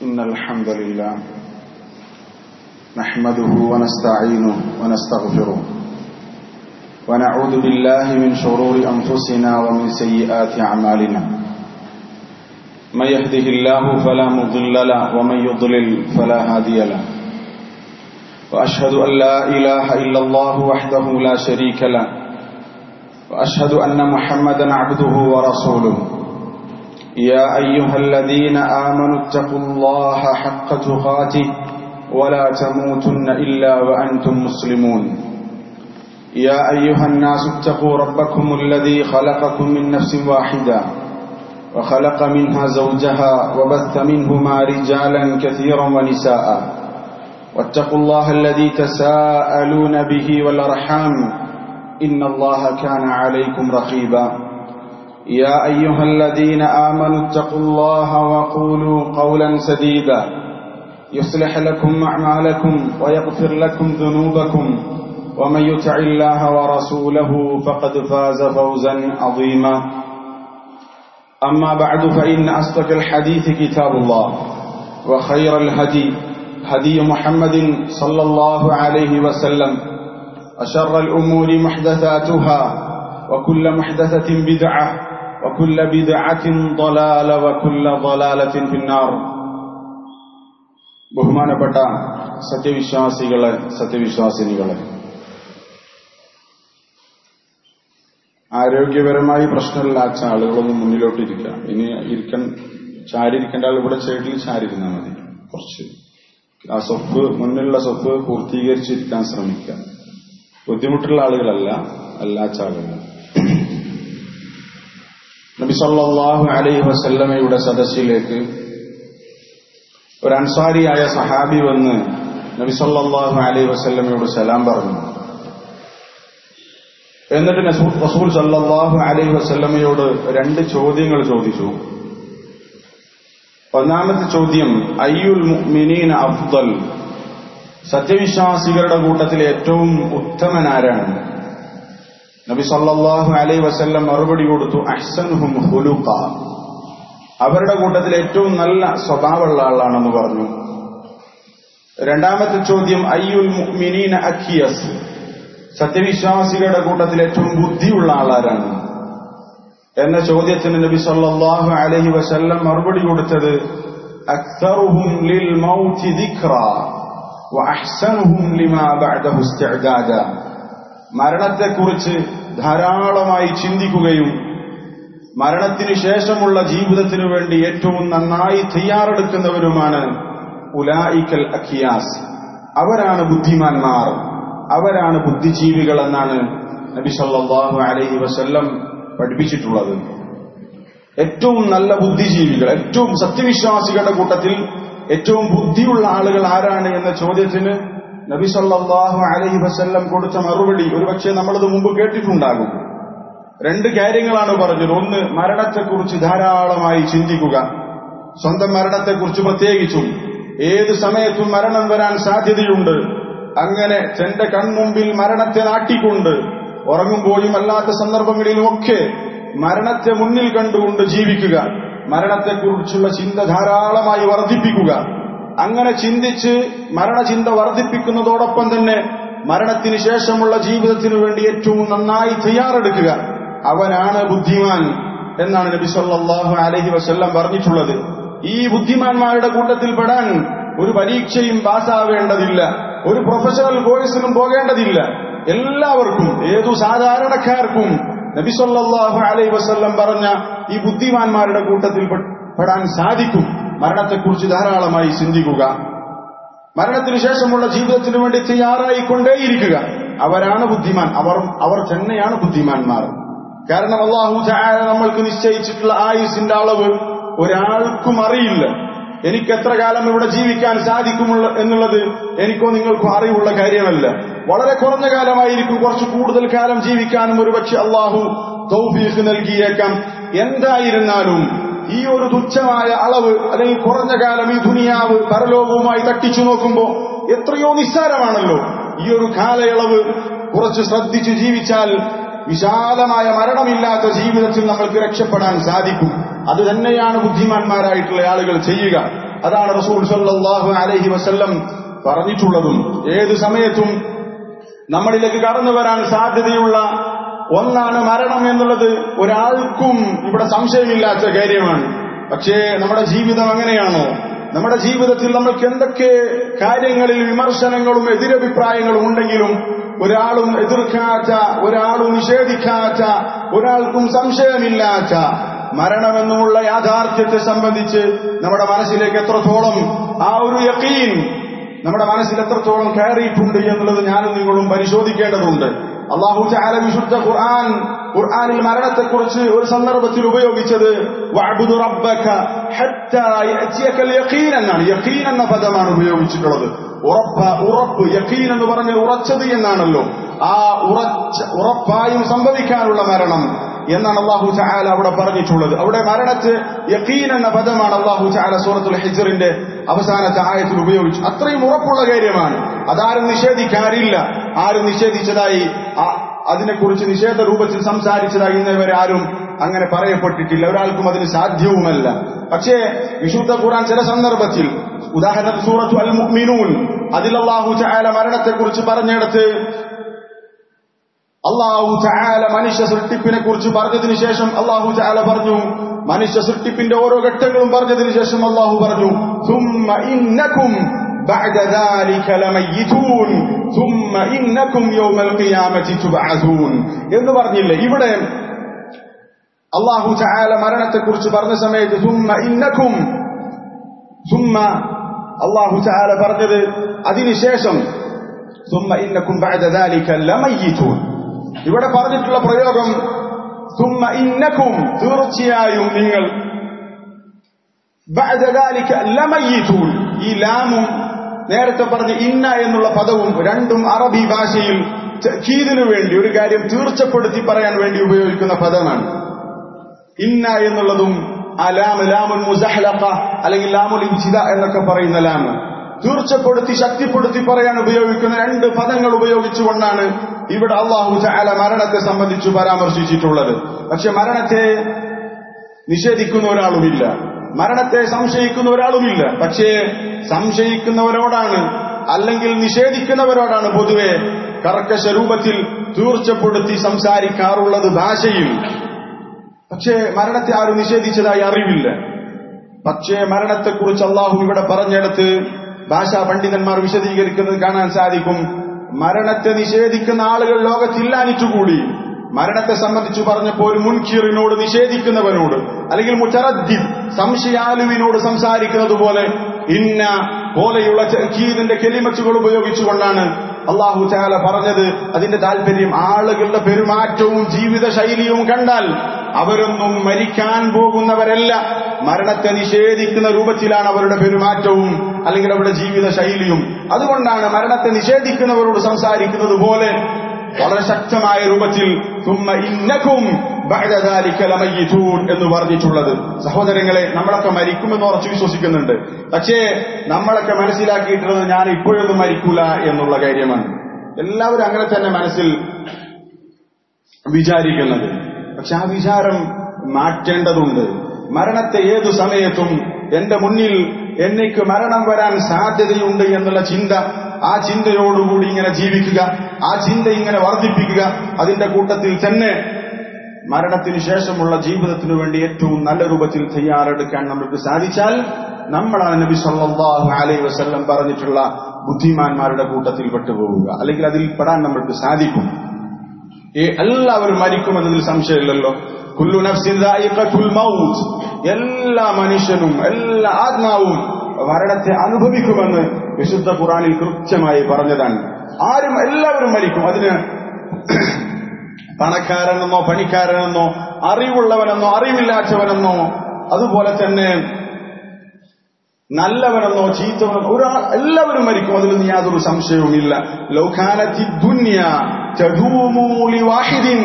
إن الحمد لله نحمده ونستعينه ونستغفره ونعوذ بالله من شرور أنفسنا ومن سيئات أعمالنا من يهده الله فلا مضل له ومن يضلل فلا هادي له وأشهد أن لا إله إلا الله وحده لا شريك له وأشهد أن محمدا عبده ورسوله يا أيها الذين آمنوا اتقوا الله حق تقاته ولا تموتن إلا وأنتم مسلمون يا أيها الناس اتقوا ربكم الذي خلقكم من نفس واحدة وخلق منها زوجها وبث منهما رجالا كثيرا ونساء واتقوا الله الذي تساءلون به والأرحام إن الله كان عليكم رقيبا يا أيها الذين آمنوا اتقوا الله وقولوا قولا سديدا يصلح لكم أعمالكم ويغفر لكم ذنوبكم ومن يطع الله ورسوله فقد فاز فوزا عظيما أما بعد فإن أصدق الحديث كتاب الله وخير الهدي هدي محمد صلى الله عليه وسلم أشر الأمور محدثاتها وكل محدثة بدعة وكل بدعة ضلالة وكل ضلالة في النار ബഹുമാനപ്പെട്ട സത്യവിശ്വാസികളെ സത്യവിശ്വാസിനികളെ ആരോഗ്യപരമായി പ്രശ്നമില്ലാത്ത ആളുകളൊന്നും മുന്നിലോട്ടിരിക്കുക ഇനി ഇരിക്കാൻ ചാരിയിരിക്കേണ്ട ആൾ ഇവിടെ സൈഡിൽ ചാരിരുന്നാൽ മതി കുറച്ച് ആ സൊഫ് മുന്നിലുള്ള സൊഫ് പൂർത്തീകരിച്ചിരിക്കാൻ ശ്രമിക്കുക ബുദ്ധിമുട്ടുള്ള ആളുകളല്ല അല്ലാത്ത ആളുകൾ നബി സല്ലല്ലാഹു അലൈഹി വസല്ലമയുടെ സദസ്സിലേക്ക് ഒരു അൻസാരിയായ സഹാബി വന്ന് നബി സല്ലല്ലാഹു അലൈഹി വസല്ലമയോട് സലാം പറഞ്ഞു എന്നിട്ട് റസൂൽ സല്ലല്ലാഹു അലൈഹി വസല്ലമയോട് രണ്ട് ചോദ്യങ്ങൾ ചോദിച്ചു ഒന്നാമത്തെ ചോദ്യം അയ്യുൽ മുഅ്മിനീന അഫ്ദൽ സത്യവിശ്വാസികളുടെ കൂട്ടത്തിൽ ഏറ്റവും ഉത്തമനാരാണ് നബി സല്ലല്ലാഹു അലൈഹി വസല്ലം മറുപടി കൊടുത്തു അഹ്സൻഹും ഹുലുഖ അവരുടെ കൂട്ടത്തിൽ ഏറ്റവും നല്ല സ്വഭാവമുള്ള ആളാണെന്ന് പറഞ്ഞു രണ്ടാമത്തെ ചോദ്യം അയ്യുൽ മുഅ്മിനീന അഖിയസ് സത്യവിശ്വാസികളുടെ കൂട്ടത്തിൽ ഏറ്റവും ബുദ്ധിയുള്ള ആളാരാണ് എന്ന ചോദ്യത്തിന് നബി സല്ലല്ലാഹു അലൈഹി വസല്ലം മറുപടി കൊടുത്തത് അക്തറുഹും ലിൽ മൗതി ദിക്റ വഅഹ്സനുഹും ലിമാ ബഅദഹു ഇസ്തിഅദാദ മരണത്തെക്കുറിച്ച് ധാരാളമായി ചിന്തിക്കുകയും മരണത്തിന് ശേഷമുള്ള ജീവിതത്തിനു വേണ്ടി ഏറ്റവും നന്നായി തയ്യാറെടുക്കുന്നവരുമാണ് ഉലായിക്കൽ അഖിയാസ് അവരാണ് ബുദ്ധിമാന്മാർ അവരാണ് ബുദ്ധിജീവികൾ എന്നാണ് നബി സല്ലല്ലാഹു അലൈഹി വസല്ലം പഠിപ്പിച്ചിട്ടുള്ളത് ഏറ്റവും നല്ല ബുദ്ധിജീവികൾ ഏറ്റവും സത്യവിശ്വാസികളുടെ കൂട്ടത്തിൽ ഏറ്റവും ബുദ്ധിയുള്ള ആളുകൾ ആരാണ് എന്ന ചോദ്യത്തിന് നബി സല്ലല്ലാഹു അലൈഹി വസല്ലം കൊടുത്ത മറുപടി ഒരുപക്ഷെ നമ്മളത് മുമ്പ് കേട്ടിട്ടുണ്ടാകും രണ്ട് കാര്യങ്ങളാണ് പറഞ്ഞത് ഒന്ന് മരണത്തെക്കുറിച്ച് ധാരാളമായി ചിന്തിക്കുക സ്വന്തം മരണത്തെക്കുറിച്ച് പ്രത്യേകിച്ചും ഏത് സമയത്തും മരണം വരാൻ സാധ്യതയുണ്ട് അങ്ങനെ തന്റെ കൺമുമ്പിൽ മരണത്തെ നാട്ടിക്കൊണ്ട് ഉറങ്ങുമ്പോഴും അല്ലാത്ത സന്ദർഭങ്ങളിലുമൊക്കെ മരണത്തെ മുന്നിൽ കണ്ടുകൊണ്ട് ജീവിക്കുക മരണത്തെക്കുറിച്ചുള്ള ചിന്ത ധാരാളമായി വർദ്ധിപ്പിക്കുക അങ്ങനെ ചിന്തിച്ച് മരണചിന്ത വർദ്ധിപ്പിക്കുന്നതോടൊപ്പം തന്നെ മരണത്തിന് ശേഷമുള്ള ജീവിതത്തിനു വേണ്ടി ഏറ്റവും നന്നായി തയ്യാറെടുക്കുക അവനാണ് ബുദ്ധിമാൻ എന്നാണ് നബി സല്ലല്ലാഹു അലൈഹി വസല്ലം പറഞ്ഞിട്ടുള്ളത് ഈ ബുദ്ധിമാന്മാരുടെ കൂട്ടത്തിൽ പെടാൻ ഒരു പരീക്ഷയും പാസ്സാവേണ്ടതില്ല ഒരു പ്രൊഫഷണൽ കോഴ്സിനും പോകേണ്ടതില്ല എല്ലാവർക്കും ഏതു സാധാരണക്കാർക്കും നബി സല്ലല്ലാഹു അലൈഹി വസല്ലം പറഞ്ഞ ഈ ബുദ്ധിമാന്മാരുടെ കൂട്ടത്തിൽ പെടാൻ സാധിക്കും മരണത്തെക്കുറിച്ച് ധാരാളമായി ചിന്തിക്കുക മരണത്തിനു ശേഷമുള്ള ജീവിതത്തിനു വേണ്ടി തയ്യാറായിക്കൊണ്ടേയിരിക്കുക അവരാണ് ബുദ്ധിമാൻ അവർ അവർ തന്നെയാണ് ബുദ്ധിമാന്മാർ കാരണം അള്ളാഹു ചായ നമ്മൾക്ക് നിശ്ചയിച്ചിട്ടുള്ള ആയുസിന്റെ അളവ് ഒരാൾക്കും അറിയില്ല എനിക്ക് എത്ര കാലം ഇവിടെ ജീവിക്കാൻ സാധിക്കുമുള്ള എന്നുള്ളത് എനിക്കോ നിങ്ങൾക്കോ അറിവുള്ള കാര്യമല്ല വളരെ കുറഞ്ഞ കാലമായിരിക്കും കുറച്ച് കൂടുതൽ കാലം ജീവിക്കാനും ഒരുപക്ഷെ അള്ളാഹു തൗഫീഖ് നൽകിയേക്കാം എന്തായിരുന്നാലും ഈ ഒരു തുച്ഛമായ അളവ് അല്ലെങ്കിൽ കുറഞ്ഞ കാലം ഈ ദുനിയാവ് പരലോകവുമായി തട്ടിച്ചു നോക്കുമ്പോൾ എത്രയോ നിസ്സാരമാണല്ലോ ഈ ഒരു കാലയളവ് കുറച്ച് ശ്രദ്ധിച്ചു ജീവിച്ചാൽ വിശാലമായ മരണമില്ലാത്ത ജീവിതത്തിൽ നമ്മൾക്ക് രക്ഷപ്പെടാൻ സാധിക്കും അത് തന്നെയാണ് ബുദ്ധിമാന്മാരായിട്ടുള്ള ആളുകൾ ചെയ്യുക അതാണ് റസൂൽ സല്ലല്ലാഹു അലൈഹി വസല്ലം പറഞ്ഞിട്ടുള്ളതും ഏത് സമയത്തും നമ്മളിലേക്ക് കടന്നു വരാൻ സാധ്യതയുള്ള ഒന്നാണ് മരണം എന്നുള്ളത് ഒരാൾക്കും ഇവിടെ സംശയമില്ലാത്ത കാര്യമാണ് പക്ഷേ നമ്മുടെ ജീവിതം അങ്ങനെയാണോ നമ്മുടെ ജീവിതത്തിൽ നമ്മൾക്ക് എന്തൊക്കെ കാര്യങ്ങളിൽ വിമർശനങ്ങളും എതിരഭിപ്രായങ്ങളും ഉണ്ടെങ്കിലും ഒരാളും എതിർക്കാത്ത ഒരാളും നിഷേധിക്കാത്ത ഒരാൾക്കും സംശയമില്ലാത്ത മരണമെന്നുമുള്ള യാഥാർത്ഥ്യത്തെ സംബന്ധിച്ച് നമ്മുടെ മനസ്സിലേക്ക് എത്രത്തോളം ആ ഒരു യക്കീൻ നമ്മുടെ മനസ്സിൽ എത്രത്തോളം കയറിയിട്ടുണ്ട് എന്നുള്ളത് ഞാനും നിങ്ങളും പരിശോധിക്കേണ്ടതുണ്ട് അള്ളാഹു ചാല വിശുദ്ധ ഖുർആൻ ഖുർആനിൽ മരണത്തെക്കുറിച്ച് ഒരു സന്ദർഭത്തിൽ ഉപയോഗിച്ചത് വഅബ്ദു റബ്ബക ഹത്താ യഅതിയകൽ യഖീൻ എന്നാണ് യഖീൻ എന്ന പദമാണ് ഉപയോഗിച്ചിട്ടുള്ളത് ഉറപ്പ ഉറപ്പ് യഖീൻ എന്ന് പറഞ്ഞാൽ ഉറച്ചത് എന്നാണല്ലോ ആ ഉറച്ച ഉറപ്പായും സംഭവിക്കാനുള്ള മരണം എന്നാണ് അള്ളാഹു ചായാല അവിടെ പറഞ്ഞിട്ടുള്ളത് അവിടെ മരണത്ത് യക്കീൻ എന്ന പദമാണ് അള്ളാഹു ചായാല സൂറത്തുൽ ഹിജറിന്റെ അവസാനത്തെ ആയത്തിൽ ഉപയോഗിച്ചു അത്രയും ഉറപ്പുള്ള കാര്യമാണ് അതാരും നിഷേധിക്കാറില്ല ആരും നിഷേധിച്ചതായി അതിനെക്കുറിച്ച് നിഷേധ രൂപത്തിൽ സംസാരിച്ചതായി ഇന്നവരെ ആരും അങ്ങനെ പറയപ്പെട്ടിട്ടില്ല ഒരാൾക്കും അതിന് സാധ്യവുമല്ല പക്ഷേ വിശുദ്ധ ഖുർആൻ ചില സന്ദർഭത്തിൽ ഉദാഹരണത്തിന് സൂറത്തു അൽ മുഅ്മിനൂൻ അതിൽ അള്ളാഹു ചായാല മരണത്തെക്കുറിച്ച് പറഞ്ഞിടത്ത് അള്ളാഹു ചായാല മനുഷ്യ സൃഷ്ടിപ്പിനെ കുറിച്ച് പറഞ്ഞതിന് ശേഷം അള്ളാഹു ചായാല പറഞ്ഞു മനുഷ്യ സൃഷ്ടിപ്പിന്റെ ഓരോ ഘട്ടങ്ങളും പറഞ്ഞതിന് ശേഷം അള്ളാഹു പറഞ്ഞു ثم إنكم بعد ذلك لميتون ثم إنكم يوم القيامة تبعثون എന്ന് പറഞ്ഞില്ലേ ഇവിടെ അള്ളാഹു ചായാല മരണത്തെക്കുറിച്ച് പറഞ്ഞ സമയത്ത് ثم إنكم ثم അള്ളാഹു ചായാല പറഞ്ഞത് അതിനുശേഷം ثم إنكم بعد ذلك لميتون ഇവിടെ പറഞ്ഞിട്ടുള്ള പ്രയോഗം ثم إنكم തീർച്ചയായും നിങ്ങൾ بعد ذلك لميتون ഈ ലാമും നേരത്തെ പറഞ്ഞ ഇന്ന എന്നുള്ള പദവും രണ്ടും അറബി ഭാഷയിൽ ചീതിനു വേണ്ടി ഒരു കാര്യം തീർച്ചപ്പെടുത്തി പറയാൻ വേണ്ടി ഉപയോഗിക്കുന്ന പദമാണ് ഇന്ന എന്നുള്ളതും ആ ലാം ലാമുൽ മുസഹ്ലഖ അല്ലെങ്കിൽ ലാമുൽ ഇബ്തിദ എന്നൊക്കെ പറയുന്ന ലാം തീർച്ചപ്പെടുത്തി ശക്തിപ്പെടുത്തി പറയാൻ ഉപയോഗിക്കുന്ന രണ്ട് പദങ്ങൾ ഉപയോഗിച്ചുകൊണ്ടാണ് ഇവിടെ അള്ളാഹു ചാല മരണത്തെ സംബന്ധിച്ച് പരാമർശിച്ചിട്ടുള്ളത് പക്ഷെ മരണത്തെ നിഷേധിക്കുന്ന ഒരാളുമില്ല മരണത്തെ സംശയിക്കുന്ന ഒരാളുമില്ല പക്ഷേ സംശയിക്കുന്നവരോടാണ് അല്ലെങ്കിൽ നിഷേധിക്കുന്നവരോടാണ് പൊതുവെ കർക്കശ രൂപത്തിൽ തീർച്ചപ്പെടുത്തി സംസാരിക്കാറുള്ളത് ഭാഷയിൽ പക്ഷേ മരണത്തെ ആരും നിഷേധിച്ചതായി അറിവില്ല പക്ഷേ മരണത്തെക്കുറിച്ച് അള്ളാഹു ഇവിടെ പറഞ്ഞെടുത്ത് ഭാഷാ പണ്ഡിതന്മാർ വിശദീകരിക്കുന്നത് കാണാൻ സാധിക്കും മരണത്തെ നിഷേധിക്കുന്ന ആളുകൾ ലോകത്തില്ലാനിട്ടുകൂടി മരണത്തെ സംബന്ധിച്ച് പറഞ്ഞപ്പോൾ ഒരു മുൻകീറിനോട് നിഷേധിക്കുന്നവനോട് അല്ലെങ്കിൽ മുച്ചറദ്ദി സംശയാലുവിനോട് സംസാരിക്കുന്നത് പോലെ ഇന്ന പോലെയുള്ള ചീതിന്റെ കെലിമച്ചുകൾ ഉപയോഗിച്ചുകൊണ്ടാണ് അള്ളാഹു ചാല പറഞ്ഞത് അതിന്റെ താല്പര്യം ആളുകളുടെ പെരുമാറ്റവും ജീവിത ശൈലിയും കണ്ടാൽ അവരൊന്നും മരിക്കാൻ പോകുന്നവരല്ല മരണത്തെ നിഷേധിക്കുന്ന രൂപത്തിലാണ് അവരുടെ പെരുമാറ്റവും അല്ലെങ്കിൽ അവരുടെ ജീവിത ശൈലിയും അതുകൊണ്ടാണ് മരണത്തെ നിഷേധിക്കുന്നവരോട് സംസാരിക്കുന്നത് പോലെ വളരെ ശക്തമായ രൂപത്തിൽ തുമ്മ ഇന്നക്കും എന്ന് പറഞ്ഞിട്ടുള്ളത് സഹോദരങ്ങളെ നമ്മളൊക്കെ മരിക്കുമെന്ന് ഉറച്ചു വിശ്വസിക്കുന്നുണ്ട് പക്ഷേ നമ്മളൊക്കെ മനസ്സിലാക്കിയിട്ടുള്ളത് ഞാൻ ഇപ്പോഴൊന്നും മരിക്കൂല എന്നുള്ള കാര്യമാണ് എല്ലാവരും അങ്ങനെ തന്നെ മനസ്സിൽ വിചാരിക്കുന്നത് പക്ഷെ ആ വിചാരം മാറ്റേണ്ടതുണ്ട് മരണത്തെ ഏതു സമയത്തും എന്റെ മുന്നിൽ എനിക്ക് മരണം വരാൻ സാധ്യതയുണ്ട് എന്നുള്ള ചിന്ത ആ ചിന്തയോടുകൂടി ഇങ്ങനെ ജീവിക്കുക ആ ചിന്ത ഇങ്ങനെ വർദ്ധിപ്പിക്കുക അതിന്റെ കൂട്ടത്തിൽ തന്നെ മരണത്തിന് ശേഷമുള്ള ജീവിതത്തിനു വേണ്ടി ഏറ്റവും നല്ല രൂപത്തിൽ തയ്യാറെടുക്കാൻ നമുക്ക് സാധിച്ചാൽ നമ്മളാണ് നബി സല്ലല്ലാഹു അലൈഹി വസല്ലം പറഞ്ഞിട്ടുള്ള ബുദ്ധിമാന്മാരുടെ കൂട്ടത്തിൽ പെട്ടുപോവുക അല്ലെങ്കിൽ അതിൽ പെടാൻ നമ്മൾക്ക് സാധിക്കും എല്ലാവരും മരിക്കുമെന്നതിൽ സംശയമില്ലല്ലോ കുല്ലു നഫ്സിൻ ദായിഖത്തുൽ മൗത്ത് എല്ലാ മനുഷ്യനും എല്ലാ ആത്മാവും മരണത്തെ അനുഭവിക്കുമെന്ന് വിശുദ്ധ ഖുറാനിൽ കൃത്യമായി പറഞ്ഞതാണ് ആരും എല്ലാവരും മരിക്കും അതിന് പണക്കാരനെന്നോ പണിക്കാരനെന്നോ അറിവുള്ളവനെന്നോ അറിവില്ലാത്തവനെന്നോ അതുപോലെ തന്നെ നല്ലവനെന്നോ ചീത്തവനെന്നോ ഒരാൾ എല്ലാവരും മരിക്കും അതിലൊന്നും യാതൊരു സംശയവുമില്ല ലൗഖാനത്തി ദുന്യ വാഹിദിൻ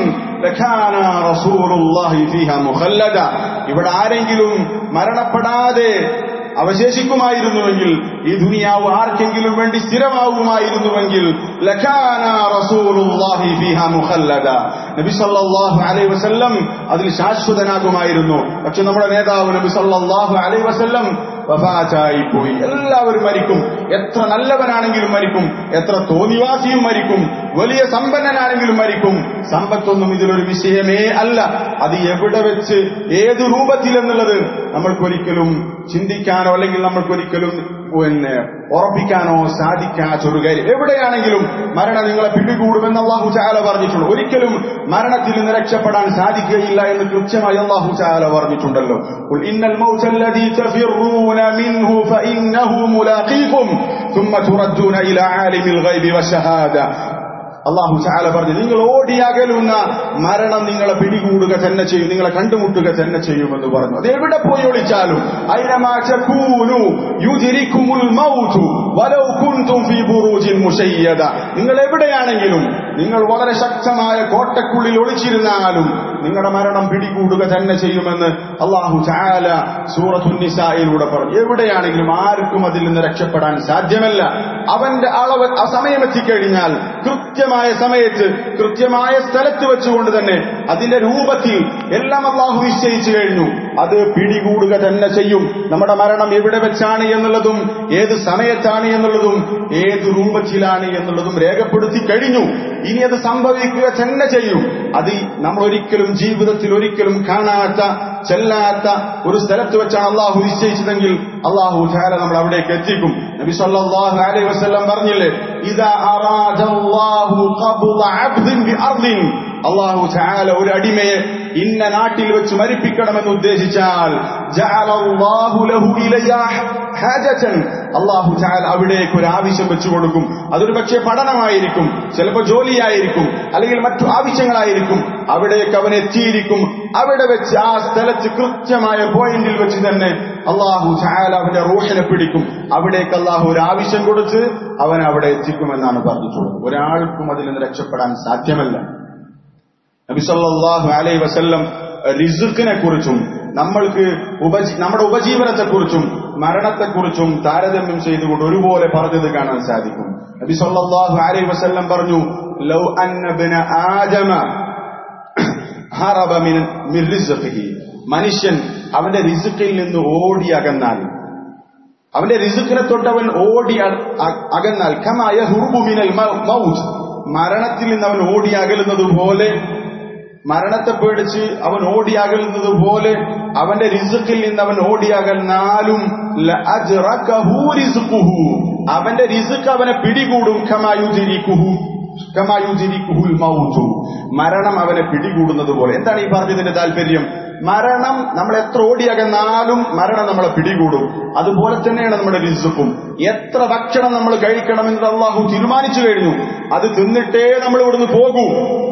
ഇവിടെ ആരെങ്കിലും മരണപ്പെടാതെ അവശേഷിക്കുമായിരുന്നുവെങ്കിൽ ഈ ദുനിയാവ് ആർക്കെങ്കിലും വേണ്ടി സ്ഥിരമാവുമായിരുന്നുവെങ്കിൽ നബി സല്ലല്ലാഹു അലൈഹി വസല്ലം അതിൽ ശാശ്വതനാകുമായിരുന്നു പക്ഷെ നമ്മുടെ നേതാവ് നബി സല്ലല്ലാഹു അലൈഹി വസല്ലം വഫാറ്റായി പോയി എല്ലാവരും മരിക്കും എത്ര നല്ലവനാണെങ്കിലും മരിക്കും എത്ര തോന്നിവാസിയും മരിക്കും വലിയ സമ്പന്നനാണെങ്കിലും മരിക്കും സമ്പത്തൊന്നും ഇതിലൊരു വിഷയമേ അല്ല അത് എവിടെ വെച്ച് ഏത് രൂപത്തിൽ എന്നുള്ളത് നമ്മൾക്കൊരിക്കലും ചിന്തിക്കാനോ അല്ലെങ്കിൽ നമ്മൾക്കൊരിക്കലും പിന്നെ ഉറപ്പിക്കാനോ സാധിക്കാത്തൊരു കാര്യം എവിടെയാണെങ്കിലും മരണം നിങ്ങളെ പിടികൂടുമെന്ന് അള്ളാഹു ചാല പറഞ്ഞിട്ടുണ്ട് ഒരിക്കലും മരണത്തിൽ നിന്ന് രക്ഷപ്പെടാൻ സാധിക്കുകയില്ല എന്ന് കൃത്യമായി അള്ളാഹു ചാല പറഞ്ഞിട്ടുണ്ടല്ലോ "ഖുൽ ഇന്നൽ മൗത الذي تفرون منه فإنه ملاقيكم ثم تردون إلى عالم الغيب والشهادة അള്ളാഹു ചാല പറഞ്ഞു നിങ്ങൾ ഓടിയകലുന്ന മരണം നിങ്ങളെ പിടികൂടുക തന്നെ ചെയ്യും നിങ്ങളെ കണ്ടുമുട്ടുക തന്നെ ചെയ്യുമെന്ന് പറഞ്ഞു അത് എവിടെ പോയി ഒളിച്ചാലും അയ്നമാ തകൂനു യുദ്രിക്കുമുൽ മൗതു വലൗ കുൻതും ഫീ ബുറൂജിൻ മുശയ്യദ നിങ്ങൾ എവിടെയാണെങ്കിലും നിങ്ങൾ വളരെ ശക്തമായ കോട്ടക്കുള്ളിൽ ഒളിച്ചിരുന്നാലും നിങ്ങളുടെ മരണം പിടികൂടുക തന്നെ ചെയ്യുമെന്ന് അള്ളാഹു ചാല സൂറത്തുൻ നിസായിലൂടെ പറഞ്ഞു എവിടെയാണെങ്കിലും ആർക്കും അതിൽ നിന്ന് രക്ഷപ്പെടാൻ സാധ്യമല്ല അവന്റെ അളവ് ആ സമയം എത്തിക്കഴിഞ്ഞാൽ കൃത്യമായ സമയത്ത് കൃത്യമായ സ്ഥലത്ത് വെച്ചുകൊണ്ട് തന്നെ അതിന്റെ രൂപത്തിൽ എല്ലാം അള്ളാഹു നിശ്ചയിച്ചു കഴിഞ്ഞു അത് പിടികൂടുക തന്നെ ചെയ്യും നമ്മുടെ മരണം എവിടെ വെച്ചാണ് എന്നുള്ളതും ഏത് സമയത്താണ് എന്നുള്ളതും ഏത് രൂപത്തിലാണ് എന്നുള്ളതും രേഖപ്പെടുത്തി കഴിഞ്ഞു ഇനി അത് സംഭവിക്കുക തന്നെ ചെയ്യും അത് നമ്മൾ ഒരിക്കലും ജീവിതത്തിൽ ഒരിക്കലും കാണാത്ത ചെല്ലാത്ത ഒരു സ്ഥലത്ത് വെച്ചാണ് അള്ളാഹു നിശ്ചയിച്ചതെങ്കിൽ അള്ളാഹു ധാര നമ്മൾ അവിടേക്ക് എത്തിക്കും നബി സല്ലല്ലാഹു അലൈഹി വസല്ലം പറഞ്ഞില്ലേ ഇദാ അറാദല്ലാഹു ഖബ്ള അബ്ദിൻ ബി അർദിൻ അള്ളാഹു ചാല ഒരു അടിമയെ ഇന്ന നാട്ടിൽ വെച്ച് മരിപ്പിക്കണമെന്ന് ഉദ്ദേശിച്ചാൽ ജഅലല്ലാഹു ലഹു ഇലയ്യ ഹാജതൻ അള്ളാഹു ചാൽ അവിടേക്ക് ഒരു ആവശ്യം വെച്ചു കൊടുക്കും അതൊരു പക്ഷേ പഠനമായിരിക്കും ചിലപ്പോൾ ജോലിയായിരിക്കും അല്ലെങ്കിൽ മറ്റു ആവശ്യങ്ങളായിരിക്കും അവിടേക്ക് അവൻ എത്തിയിരിക്കും അവിടെ വെച്ച് ആ സ്ഥലത്ത് കൃത്യമായ പോയിന്റിൽ വെച്ച് തന്നെ അള്ളാഹു ചാൽ അവന്റെ റൂഹിനെ പിടിക്കും അവിടേക്ക് അള്ളാഹു ഒരു ആവശ്യം കൊടുത്ത് അവൻ അവിടെ എത്തിക്കുമെന്നാണ് പറഞ്ഞിട്ടുള്ളത് ഒരാൾക്കും അതിൽ നിന്ന് രക്ഷപ്പെടാൻ സാധ്യമല്ല നബിസല്ലാഹു അലൈ വസല്ലം റിസുക്കിനെ കുറിച്ചും നമ്മൾക്ക് ഉപജീ നമ്മുടെ ഉപജീവനത്തെക്കുറിച്ചും മരണത്തെക്കുറിച്ചും താരതമ്യം ചെയ്തുകൊണ്ട് ഒരുപോലെ പറഞ്ഞത് കാണാൻ സാധിക്കും നബി സല്ലല്ലാഹു അലൈഹി വസല്ലം പറഞ്ഞു ലൗ അന്നബിന ആദമ ഹറബ മിൻ മിൻ റിസ്ഖിഹി മനുഷ്യൻ അവന്റെ റിസുക്കിൽ നിന്ന് ഓടി അകന്നാൽ അവന്റെ റിസുക്കിനെ തൊട്ടവൻ ഓടി അ- അ- അകന്നാൽ കമായ ഹുർബുമിനൽ മൗത്ത് മരണത്തിൽ നിന്ന് അവൻ ഓടി അകലുന്നത് പോലെ മരണത്തെ പേടിച്ച് അവൻ ഓടി അകലുന്നത് പോലെ അവന്റെ റിസുക്കിൽ നിന്ന് അവൻ ഓടി അകന്നാലും ലഅജ്റകഹു റിസ്ഖുഹു. അവന്റെ റിസുക്ക് അവനെ പിടികൂടും കമായുതിരിക്കുഹു കമായുതിരിക്കുഹുൽ മൗതു മരണം അവനെ പിടികൂടുന്നത് പോലെ എന്താണ് ഈ പറഞ്ഞതിന്റെ താല്പര്യം മരണം നമ്മൾ എത്ര ഓടിയകന്നാലും മരണം നമ്മളെ പിടികൂടും അതുപോലെ തന്നെയാണ് നമ്മുടെ റിസുക്കും എത്ര ഭക്ഷണം നമ്മൾ കഴിക്കണമെന്ന് അള്ളാഹു തീരുമാനിച്ചു കഴിഞ്ഞു അത് തിന്നിട്ടേ നമ്മൾ ഇവിടുന്ന് പോകൂ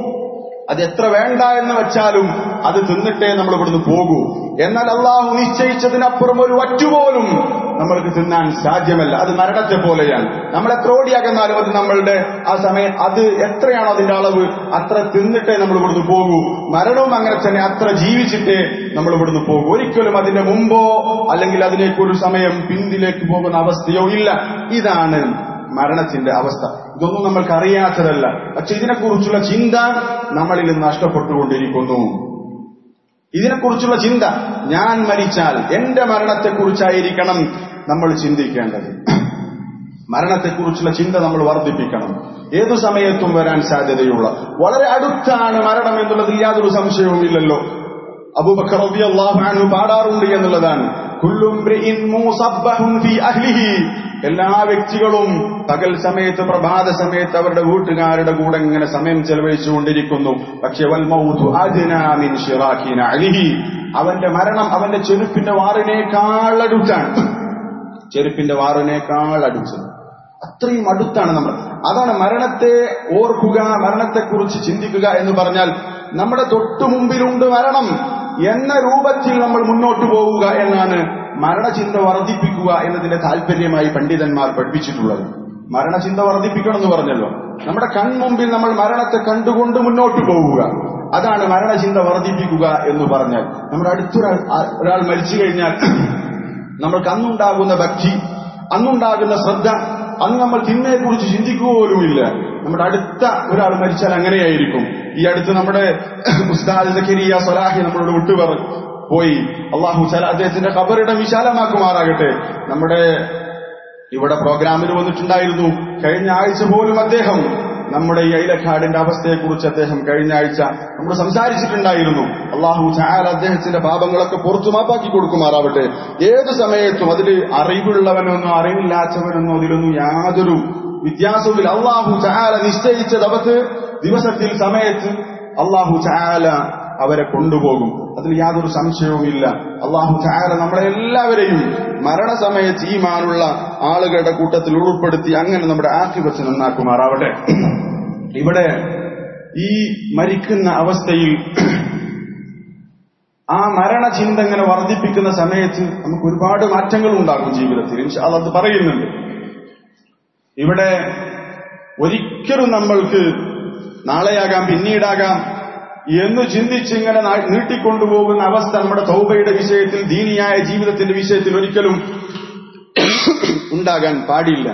അത് എത്ര വേണ്ട എന്ന് വെച്ചാലും അത് തിന്നിട്ടേ നമ്മൾ ഇവിടുന്ന് പോകൂ എന്നാൽ അള്ളാഹു നിശ്ചയിച്ചതിനപ്പുറം ഒരു വറ്റുപോലും നമ്മൾക്ക് തിന്നാൻ സാധ്യമല്ല അത് മരണത്തെ പോലെയാണ് നമ്മൾ എത്ര ഓടിയാകുന്നാലും അത് നമ്മളുടെ ആ സമയം അത് എത്രയാണോ അതിന്റെ അളവ് അത്ര തിന്നിട്ടേ നമ്മൾ ഇവിടുന്ന് പോകൂ മരണവും അങ്ങനെ തന്നെ അത്ര ജീവിച്ചിട്ടേ നമ്മൾ ഇവിടുന്ന് പോകും ഒരിക്കലും അതിന്റെ മുമ്പോ അല്ലെങ്കിൽ അതിലേക്ക് ഒരു സമയം പിന്തിലേക്ക് പോകുന്ന അവസ്ഥയോ ഇല്ല ഇതാണ് മരണത്തിന്റെ അവസ്ഥ ഇതൊന്നും നമ്മൾക്ക് അറിയാത്തതല്ല പക്ഷെ ഇതിനെക്കുറിച്ചുള്ള ചിന്ത നമ്മളിൽ നിന്ന് നഷ്ടപ്പെട്ടുകൊണ്ടിരിക്കുന്നു ഇതിനെക്കുറിച്ചുള്ള ചിന്ത ഞാൻ മരിച്ചാൽ എന്റെ മരണത്തെക്കുറിച്ചായിരിക്കണം നമ്മൾ ചിന്തിക്കേണ്ടത് മരണത്തെക്കുറിച്ചുള്ള ചിന്ത നമ്മൾ വർദ്ധിപ്പിക്കണം ഏതു സമയത്തും വരാൻ സാധ്യതയുള്ള വളരെ അടുത്താണ് മരണം എന്നുള്ളതിൽ യാതൊരു സംശയവും ഇല്ലല്ലോ അബൂബക്കർ റളിയല്ലാഹു അൻഹു പാടാറുണ്ട് എന്നുള്ളതാണ് കുല്ലു ഇംറിഇൻ മൂസബ്ബഹുൻ ഫീ അഹ്ലിഹി എല്ലാ വ്യക്തികളും പകൽ സമയത്ത് പ്രഭാത സമയത്ത് അവരുടെ വീട്ടുകാരുടെ കൂടെ ഇങ്ങനെ സമയം ചെലവഴിച്ചുകൊണ്ടിരിക്കുന്നു പക്ഷെ വൽ മൗതു അദ്നാ മിൻ ശിറാഖിന അലിഹി അവന്റെ മരണം അവന്റെ ചെരുപ്പിന്റെ വാറിനേക്കാൾ അടുത്താണ് ചെരുപ്പിന്റെ വാറിനേക്കാൾ അടുത്ത് അത്രയും അടുത്താണ് നമ്മൾ അതാണ് മരണത്തെ ഓർക്കുക മരണത്തെക്കുറിച്ച് ചിന്തിക്കുക എന്ന് പറഞ്ഞാൽ നമ്മുടെ തൊട്ടു മുമ്പിലുണ്ട് മരണം എന്ന രൂപത്തിൽ നമ്മൾ മുന്നോട്ട് പോവുക എന്നാണ് മരണചിന്ത വർദ്ധിപ്പിക്കുക എന്നതിന്റെ താല്പര്യമായി പണ്ഡിതന്മാർ പഠിപ്പിച്ചിട്ടുള്ളത് മരണചിന്ത വർദ്ധിപ്പിക്കണം എന്ന് പറഞ്ഞല്ലോ നമ്മുടെ കൺമുമ്പിൽ നമ്മൾ മരണത്തെ കണ്ടുകൊണ്ട് മുന്നോട്ട് പോവുക അതാണ് മരണചിന്ത വർദ്ധിപ്പിക്കുക എന്ന് പറഞ്ഞാൽ നമ്മുടെ അടുത്തൊരാൾ ആ- ഒരാൾ മരിച്ചു കഴിഞ്ഞാൽ നമ്മൾക്ക് അന്നുണ്ടാകുന്ന ഭക്തി അന്നുണ്ടാകുന്ന ശ്രദ്ധ അന്ന് നമ്മൾ തിന്മയെക്കുറിച്ച് ചിന്തിക്കുക പോലുമില്ല നമ്മുടെ അടുത്ത ഒരാൾ മരിച്ചാൽ അങ്ങനെയായിരിക്കും ഈ അടുത്ത് നമ്മുടെ ഉസ്താദ് സക്കരിയ സലാഹി നമ്മളോട് വിട്ടു പറഞ്ഞു പോയി അള്ളാഹു ചല അദ്ദേഹത്തിന്റെ ഖബറിടം വിശാലമാക്കുമാറാകട്ടെ നമ്മുടെ ഇവിടെ പ്രോഗ്രാമിൽ വന്നിട്ടുണ്ടായിരുന്നു കഴിഞ്ഞ ആഴ്ച പോലും അദ്ദേഹം നമ്മുടെ ഈ ഐലക്കാടിന്റെ അവസ്ഥയെക്കുറിച്ച് അദ്ദേഹം കഴിഞ്ഞ ആഴ്ച നമ്മൾ സംസാരിച്ചിട്ടുണ്ടായിരുന്നു അള്ളാഹു ചായാൽ അദ്ദേഹത്തിന്റെ പാപങ്ങളൊക്കെ പുറത്തു മാപ്പാക്കി കൊടുക്കുമാറാവട്ടെ ഏത് സമയത്തും അതിൽ അറിവുള്ളവനെന്നോ അറിവില്ലാത്തവനെന്നോ അതിലൊന്നും യാതൊരു വ്യത്യാസവുമില്ല അള്ളാഹു ചായാല നിശ്ചയിച്ച ദവത്ത് ദിവസത്തിൽ സമയത്ത് അള്ളാഹു ചായാല അവരെ കൊണ്ടുപോകും അതിൽ യാതൊരു സംശയവുമില്ല അള്ളാഹു ചായാല നമ്മളെ എല്ലാവരെയും മരണസമയത്ത് ഈ മാനുള്ള ആളുകളുടെ കൂട്ടത്തിൽ ഉൾപ്പെടുത്തി അങ്ങനെ നമ്മുടെ ആക്കിവച്ച് നന്നാക്കുമാറാവട്ടെ ഇവിടെ ഈ മരിക്കുന്ന അവസ്ഥയിൽ ആ മരണചിന്ത ഇങ്ങനെ വർദ്ധിപ്പിക്കുന്ന സമയത്ത് നമുക്ക് ഒരുപാട് മാറ്റങ്ങൾ ഉണ്ടാകും ജീവിതത്തിൽ ഇൻഷാ അല്ലാഹ് അത് പറയുന്നുണ്ട് ഇവിടെ ഒരിക്കലും നമ്മൾക്ക് നാളെയാകാം പിന്നീടാകാം എന്ന് ചിന്തിച്ച് ഇങ്ങനെ നാ- നീട്ടിക്കൊണ്ടുപോകുന്ന അവസ്ഥ നമ്മുടെ തൗബയുടെ വിഷയത്തിൽ ദീനിയായ ജീവിതത്തിന്റെ വിഷയത്തിൽ ഒരിക്കലും ഉണ്ടാകാൻ പാടില്ല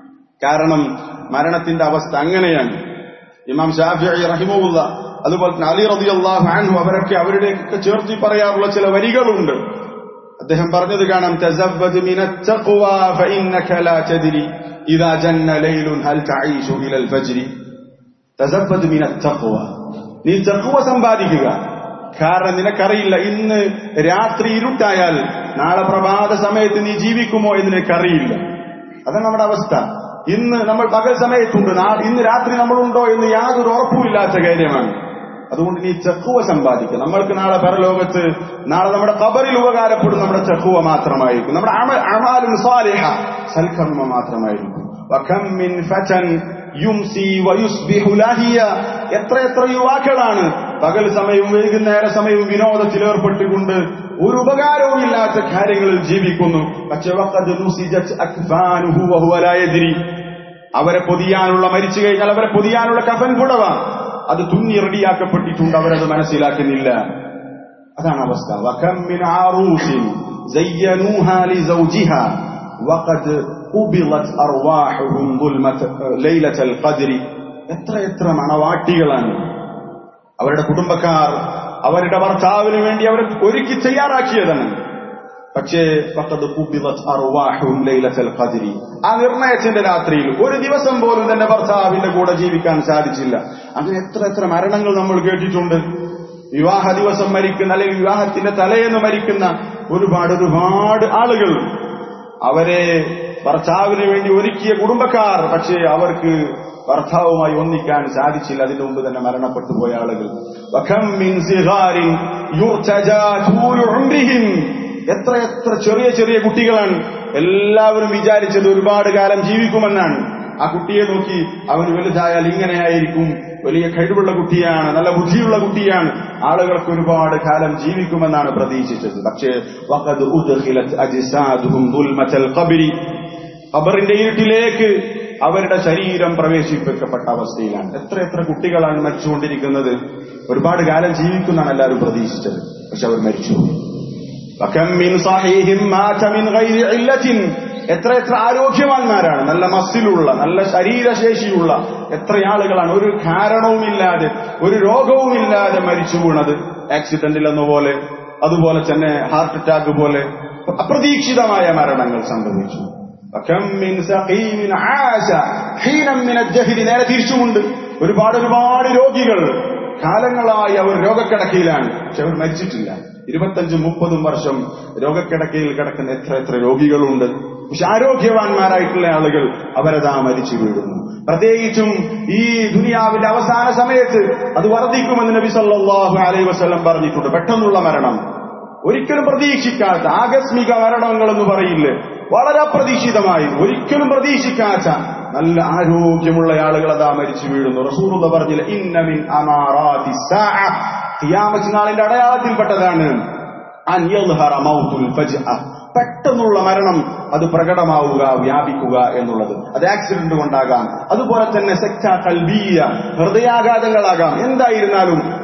കാരണം മരണത്തിന്റെ അവസ്ഥ അങ്ങനെയാണ് ഇമാം ഷാഫി റഹിമുല്ല അതുപോലെ തന്നെ അലി റതി അള്ളാഹു അൻഹു അവരൊക്കെ അവരുടെയൊക്കെ ചേർത്തി പറയാറുള്ള ചില വരികളുണ്ട് അദ്ദേഹം പറഞ്ഞത് കാണാം തസവ്വദ് മിന التقوى فإنك لا تدري إذا جن ليل هل تعيش إلى الفجر തസവ്വദ് മിന التقوى നീ തഖ്വ സമ്പാദിക്കുക കാരണം നിനക്കറിയില്ല ഇന്ന് രാത്രി ഇരുട്ടായാൽ നാളെ പ്രഭാത സമയത്ത് നീ ജീവിക്കുമോ എന്ന് നിനക്കറിയില്ല അതാണ് നമ്മുടെ അവസ്ഥ ഇന്ന് നമ്മൾ പകൽ സമയത്തുണ്ട് നാ- ഇന്ന് രാത്രി നമ്മളുണ്ടോ എന്ന് യാതൊരു ഉറപ്പുമില്ലാത്ത കാര്യമാണ് അതുകൊണ്ട് നീ ചക്കുവ സമ്പാദിക്കുക നമ്മൾക്ക് നാളെ പരലോകത്ത് നാളെ നമ്മുടെ കബറിൽ ഉപകാരപ്പെടും നമ്മുടെ ചക്കുവ മാത്രമായിരിക്കും നമ്മുടെ അമ- അമാലും സ്വാലിഹ സൽക്കർമ്മ മാത്രമായിരിക്കും വകം മിൻ ഫതൻ യുംസി വയുസ്ബിഹു ലാഹിയ എത്ര എത്ര യുവാക്കളാണ് പകൽ സമയവും വൈകുന്നേര സമയവും വിനോദത്തിൽ ഏർപ്പെട്ടുകൊണ്ട് ഒരു ഉപകാരവും ഇല്ലാത്ത കാര്യങ്ങളിൽ ജീവിക്കുന്നു പക്ഷെ വഖദ് നുസിജത് അക്ഫാനുഹു വഹുവ ലാ യദ്രി അവരെ പൊതിയാനുള്ള മരിച്ചു കഴിഞ്ഞാൽ അവരെ പൊതിയാനുള്ള കഫൻ പുടവ അത് തുന്നി റെഡിയാക്കപ്പെട്ടിട്ടുണ്ട് അവരത് മനസ്സിലാക്കുന്നില്ല അതാണ് അവസ്ഥ വകം മിൻ ആറൂസിൻ زينوها لزوجها وقد قبضت أرواحهم ظلمة ليلة القدر എത്ര എത്ര മണവാട്ടികളാണ് അവരുടെ കുടുംബക്കാർ അവരുടെ ഭർത്താവിന് വേണ്ടി അവർ ഒരുക്കി തയ്യാറാക്കിയതാണ് പക്ഷേ ഫഖദ് ഖുബിദത് അർവാഹും ലൈലത്തുൽ ഖദ്രി ആ നിർണയത്തിന്റെ രാത്രിയിൽ ഒരു ദിവസം പോലും തന്റെ ഭർത്താവിന്റെ കൂടെ ജീവിക്കാൻ സാധിച്ചില്ല അങ്ങനെ എത്ര എത്ര മരണങ്ങൾ നമ്മൾ കേട്ടിട്ടുണ്ട് വിവാഹ ദിവസം മരിക്കുന്ന അല്ലെങ്കിൽ വിവാഹത്തിന്റെ തലേന്ന് മരിക്കുന്ന ഒരുപാട് ഒരുപാട് ആളുകൾ അവരെ ഭർത്താവിന് വേണ്ടി ഒരുക്കിയ കുടുംബക്കാർ പക്ഷേ അവർക്ക് ഭർത്താവുമായി ഒന്നിക്കാൻ സാധിച്ചില്ല അതിനു മുമ്പ് തന്നെ മരണപ്പെട്ടു പോയ ആളുകൾ വഖം മിൻ സിഗാരിൻ യുർതജാ തൂലു ഉംരിഹിം എത്ര എത്ര ചെറിയ ചെറിയ കുട്ടികളാണ് എല്ലാവരും വിചാരിച്ചത് ഒരുപാട് കാലം ജീവിക്കുമെന്നാണ് ആ കുട്ടിയെ നോക്കി അവന് വലുതായാൽ ഇങ്ങനെയായിരിക്കും വലിയ കഴിവുള്ള കുട്ടിയാണ് നല്ല ബുദ്ധിയുള്ള കുട്ടിയാണ് ആളുകൾക്ക് ഒരുപാട് കാലം ജീവിക്കുമെന്നാണ് പ്രതീക്ഷിച്ചത് പക്ഷേ വഖദ് ഉദ്ഖിലത് അജ്സാദുഹും ദുൽമതൽ ഖബ്രി ഖബറിന്റെ ഇരുട്ടിലേക്ക് അവരുടെ ശരീരം പ്രവേശിപ്പിക്കപ്പെട്ട അവസ്ഥയിലാണ് എത്ര എത്ര കുട്ടികളാണ് മരിച്ചുകൊണ്ടിരിക്കുന്നത് ഒരുപാട് കാലം ജീവിക്കുന്നാണ് എല്ലാവരും പ്രതീക്ഷിച്ചത് പക്ഷെ അവർ മരിച്ചു وكم من صحيح مات من غير علة എത്ര എത്ര ആരോഗ്യവാന്മാരാണ് നല്ല മസിലുള്ള നല്ല ശരീരശേഷിയുള്ള എത്ര ആളുകളാണ് ഒരു കാരണവുമില്ലാതെ ഒരു രോഗവുമില്ലാതെ മരിച്ചു വീണത് ആക്സിഡന്റിൽ എന്ന പോലെ അതുപോലെ തന്നെ ഹാർട്ട് അറ്റാക്ക് പോലെ അപ്രതീക്ഷിതമായ മരണങ്ങൾ സംഭവിച്ചു وكم من سقيم عاش حينا من الجهل നേരെ തിരിച്ചുമുണ്ട് ഒരുപാട് ഒരുപാട് രോഗികൾ കാലങ്ങളായി അവർ രോഗക്കിടക്കയിലാണ് പക്ഷെ അവർ മരിച്ചിട്ടില്ല ഇരുപത്തഞ്ചും മുപ്പതും വർഷം രോഗക്കിടക്കയിൽ കിടക്കുന്ന എത്ര എത്ര രോഗികളുണ്ട് പക്ഷെ ആരോഗ്യവാന്മാരായിട്ടുള്ള ആളുകൾ അവരതാ മരിച്ചു വീഴുന്നു പ്രത്യേകിച്ചും ഈ ദുനിയാവിന്റെ അവസാന സമയത്ത് അത് വർദ്ധിക്കുമെന്ന് നബി സല്ലല്ലാഹു അലൈഹി വസല്ലം പറഞ്ഞിട്ടുണ്ട് പെട്ടെന്നുള്ള മരണം ഒരിക്കലും പ്രതീക്ഷിക്കാത്ത ആകസ്മിക മരണങ്ങൾ എന്ന് പറയില്ലേ വളരെ അപ്രതീക്ഷിതമായി ഒരിക്കലും പ്രതീക്ഷിക്കാത്ത നല്ല ആരോഗ്യമുള്ള ആളുകൾ അതാ മരിച്ചു വീഴുന്നു റസൂറുള്ള പറഞ്ഞില്ല ഇന്നമിൻ അമാറാത്തി സാഅ ഖിയാമത്ത് നാളിന്റെ അടയാളത്തിൽപ്പെട്ടതാണ് അൻ യദ്ഹറ മൗതുൽ ഫജ്അ പെട്ടെന്നുള്ള മരണം അത് പ്രകടമാവുക വ്യാപിക്കുക എന്നുള്ളത് അത് ആക്സിഡന്റ് കൊണ്ടാകാം അതുപോലെ തന്നെ സെക്ട കൽബീയ ഹൃദയാഘാതങ്ങളാകാം എന്തായിരുന്നാലും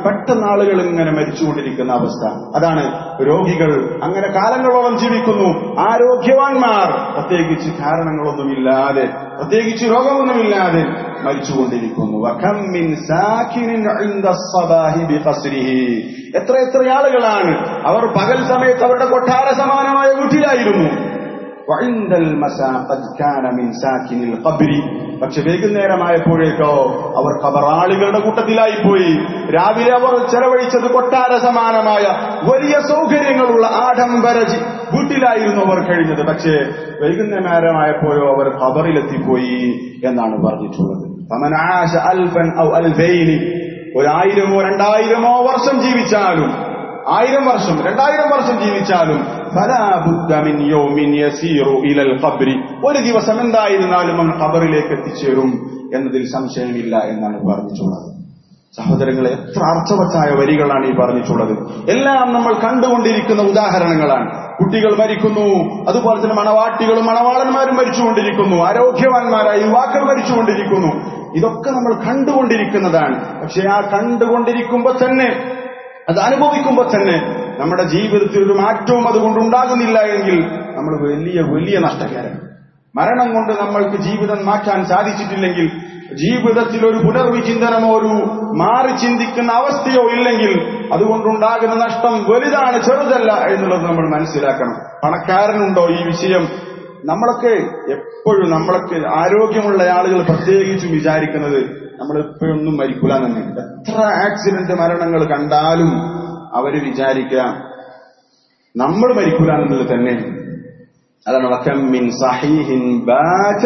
പെട്ടെന്ന് ആളുകൾ ഇങ്ങനെ മരിച്ചുകൊണ്ടിരിക്കുന്ന അവസ്ഥ അതാണ് രോഗികൾ അങ്ങനെ കാലങ്ങളോളം ജീവിക്കുന്നു ആരോഗ്യവാന്മാർ പ്രത്യേകിച്ച് കാരണങ്ങളൊന്നുമില്ലാതെ പ്രത്യേകിച്ച് രോഗമൊന്നുമില്ലാതെ മരിച്ചുകൊണ്ടിരിക്കുന്നു വഖം മിൻ സാകിനിൻ ഇൻദ الصباح بقصره. എത്ര എത്ര ആളുകളാണ് അവർ പകൽ സമയത്ത് അവരുടെ കൊട്ടാര സമാനമായ വീട്ടിലായിരുന്നു وعند المساء قد كان من ساكن القبر പക്ഷെ വൈകുന്നേരമായപ്പോഴേക്കോ അവർ കബറാളികളുടെ കൂട്ടത്തിലായി പോയി രാവിലെ അവർ ചെലവഴിച്ചത് കൊട്ടാര സമാനമായ വലിയ സൗകര്യങ്ങളുള്ള ആഡംബര ജി- വീട്ടിലായിരുന്നു അവർ കഴിഞ്ഞത് പക്ഷേ വൈകുന്നേരമായപ്പോഴോ അവർ ഖബറിലെത്തിപ്പോയി എന്നാണ് പറഞ്ഞിട്ടുള്ളത് فمن عاش ألفا أو ألفين ഒരായിരമോ രണ്ടായിരമോ വർഷം ജീവിച്ചാലും ആയിരം വർഷം രണ്ടായിരം വർഷം ജീവിച്ചാലും ഫലാ ബുദ്ദ മിൻ യൗമിൻ യസീറു ഇലൽ ഖബ്രി ഒരു ദിവസം എന്തായിരുന്നാലും അവൻ ഖബറിലേക്ക് എത്തിച്ചേരും എന്നതിൽ സംശയമില്ല എന്നാണ് പറഞ്ഞിട്ടുള്ളത് സഹോദരങ്ങളെ എത്ര അർത്ഥവത്തായ വരികളാണ് ഈ പറഞ്ഞിട്ടുള്ളത് എല്ലാം നമ്മൾ കണ്ടുകൊണ്ടിരിക്കുന്ന ഉദാഹരണങ്ങളാണ് കുട്ടികൾ മരിക്കുന്നു അതുപോലെ തന്നെ മണവാട്ടികളും മണവാളന്മാരും മരിച്ചുകൊണ്ടിരിക്കുന്നു ആരോഗ്യവാന്മാരായ യുവാക്കൾ മരിച്ചുകൊണ്ടിരിക്കുന്നു ഇതൊക്കെ നമ്മൾ കണ്ടുകൊണ്ടിരിക്കുന്നതാണ് പക്ഷെ ആ കണ്ടുകൊണ്ടിരിക്കുമ്പോൾ തന്നെ അത് അനുഭവിക്കുമ്പോൾ തന്നെ നമ്മുടെ ജീവിതത്തിൽ ഒരു മാറ്റവും അതുകൊണ്ട് ഉണ്ടാകുന്നില്ല എങ്കിൽ നമ്മൾ വലിയ വലിയ നഷ്ടക്കാരാണ് മരണം കൊണ്ട് നമ്മൾക്ക് ജീവിതം മാറ്റാൻ സാധിച്ചിട്ടില്ലെങ്കിൽ ജീവിതത്തിൽ ഒരു പുനർവിചിന്തനമോ ഒരു മാറി ചിന്തിക്കുന്ന അവസ്ഥയോ ഇല്ലെങ്കിൽ അതുകൊണ്ടുണ്ടാകുന്ന നഷ്ടം വലുതാണ് ചെറുതല്ല എന്നുള്ളത് നമ്മൾ മനസ്സിലാക്കണം പണക്കാരനുണ്ടോ ഈ വിഷയം നമ്മളൊക്കെ എപ്പോഴും നമ്മളൊക്കെ ആരോഗ്യമുള്ള ആളുകൾ പ്രത്യേകിച്ചും വിചാരിക്കുന്നത് നമ്മൾ എപ്പോഴൊന്നും മരിക്കൂല തന്നെ എത്ര ആക്സിഡന്റ് മരണങ്ങൾ കണ്ടാലും അവര് വിചാരിക്കുക നമ്മൾ മരിക്കൂല എന്നുള്ളത് തന്നെ അതാണ് വക്കം മിൻ സഹീഹിൻ ബാജ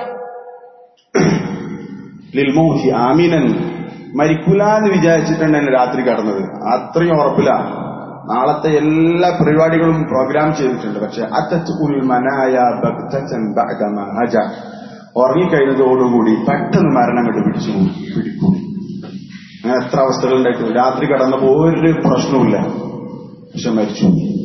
ലിൽമൗഹി ആമിനൻ മരിക്കൂല എന്ന് വിചാരിച്ചിട്ടാണ് എന്നെ രാത്രി കടന്നത് അത്രയും ഉറപ്പില്ല നാളത്തെ എല്ലാ പരിപാടികളും പ്രോഗ്രാം ചെയ്തിട്ടുണ്ട് പക്ഷെ അത്തച്ച് ഉൽമനായ ബഗ്തച്ചൻ ബഅദ മഹജ ഉറങ്ങിക്കഴിഞ്ഞതോടുകൂടി പെട്ടെന്ന് മരണം കണ്ട് പിടിച്ചു പിടിക്കും അങ്ങനെ എത്ര അവസ്ഥകൾ ഉണ്ടായിട്ടുണ്ട് രാത്രി കടന്നപ്പോ ഒരു പ്രശ്നവുമില്ല പക്ഷെ മരിച്ചു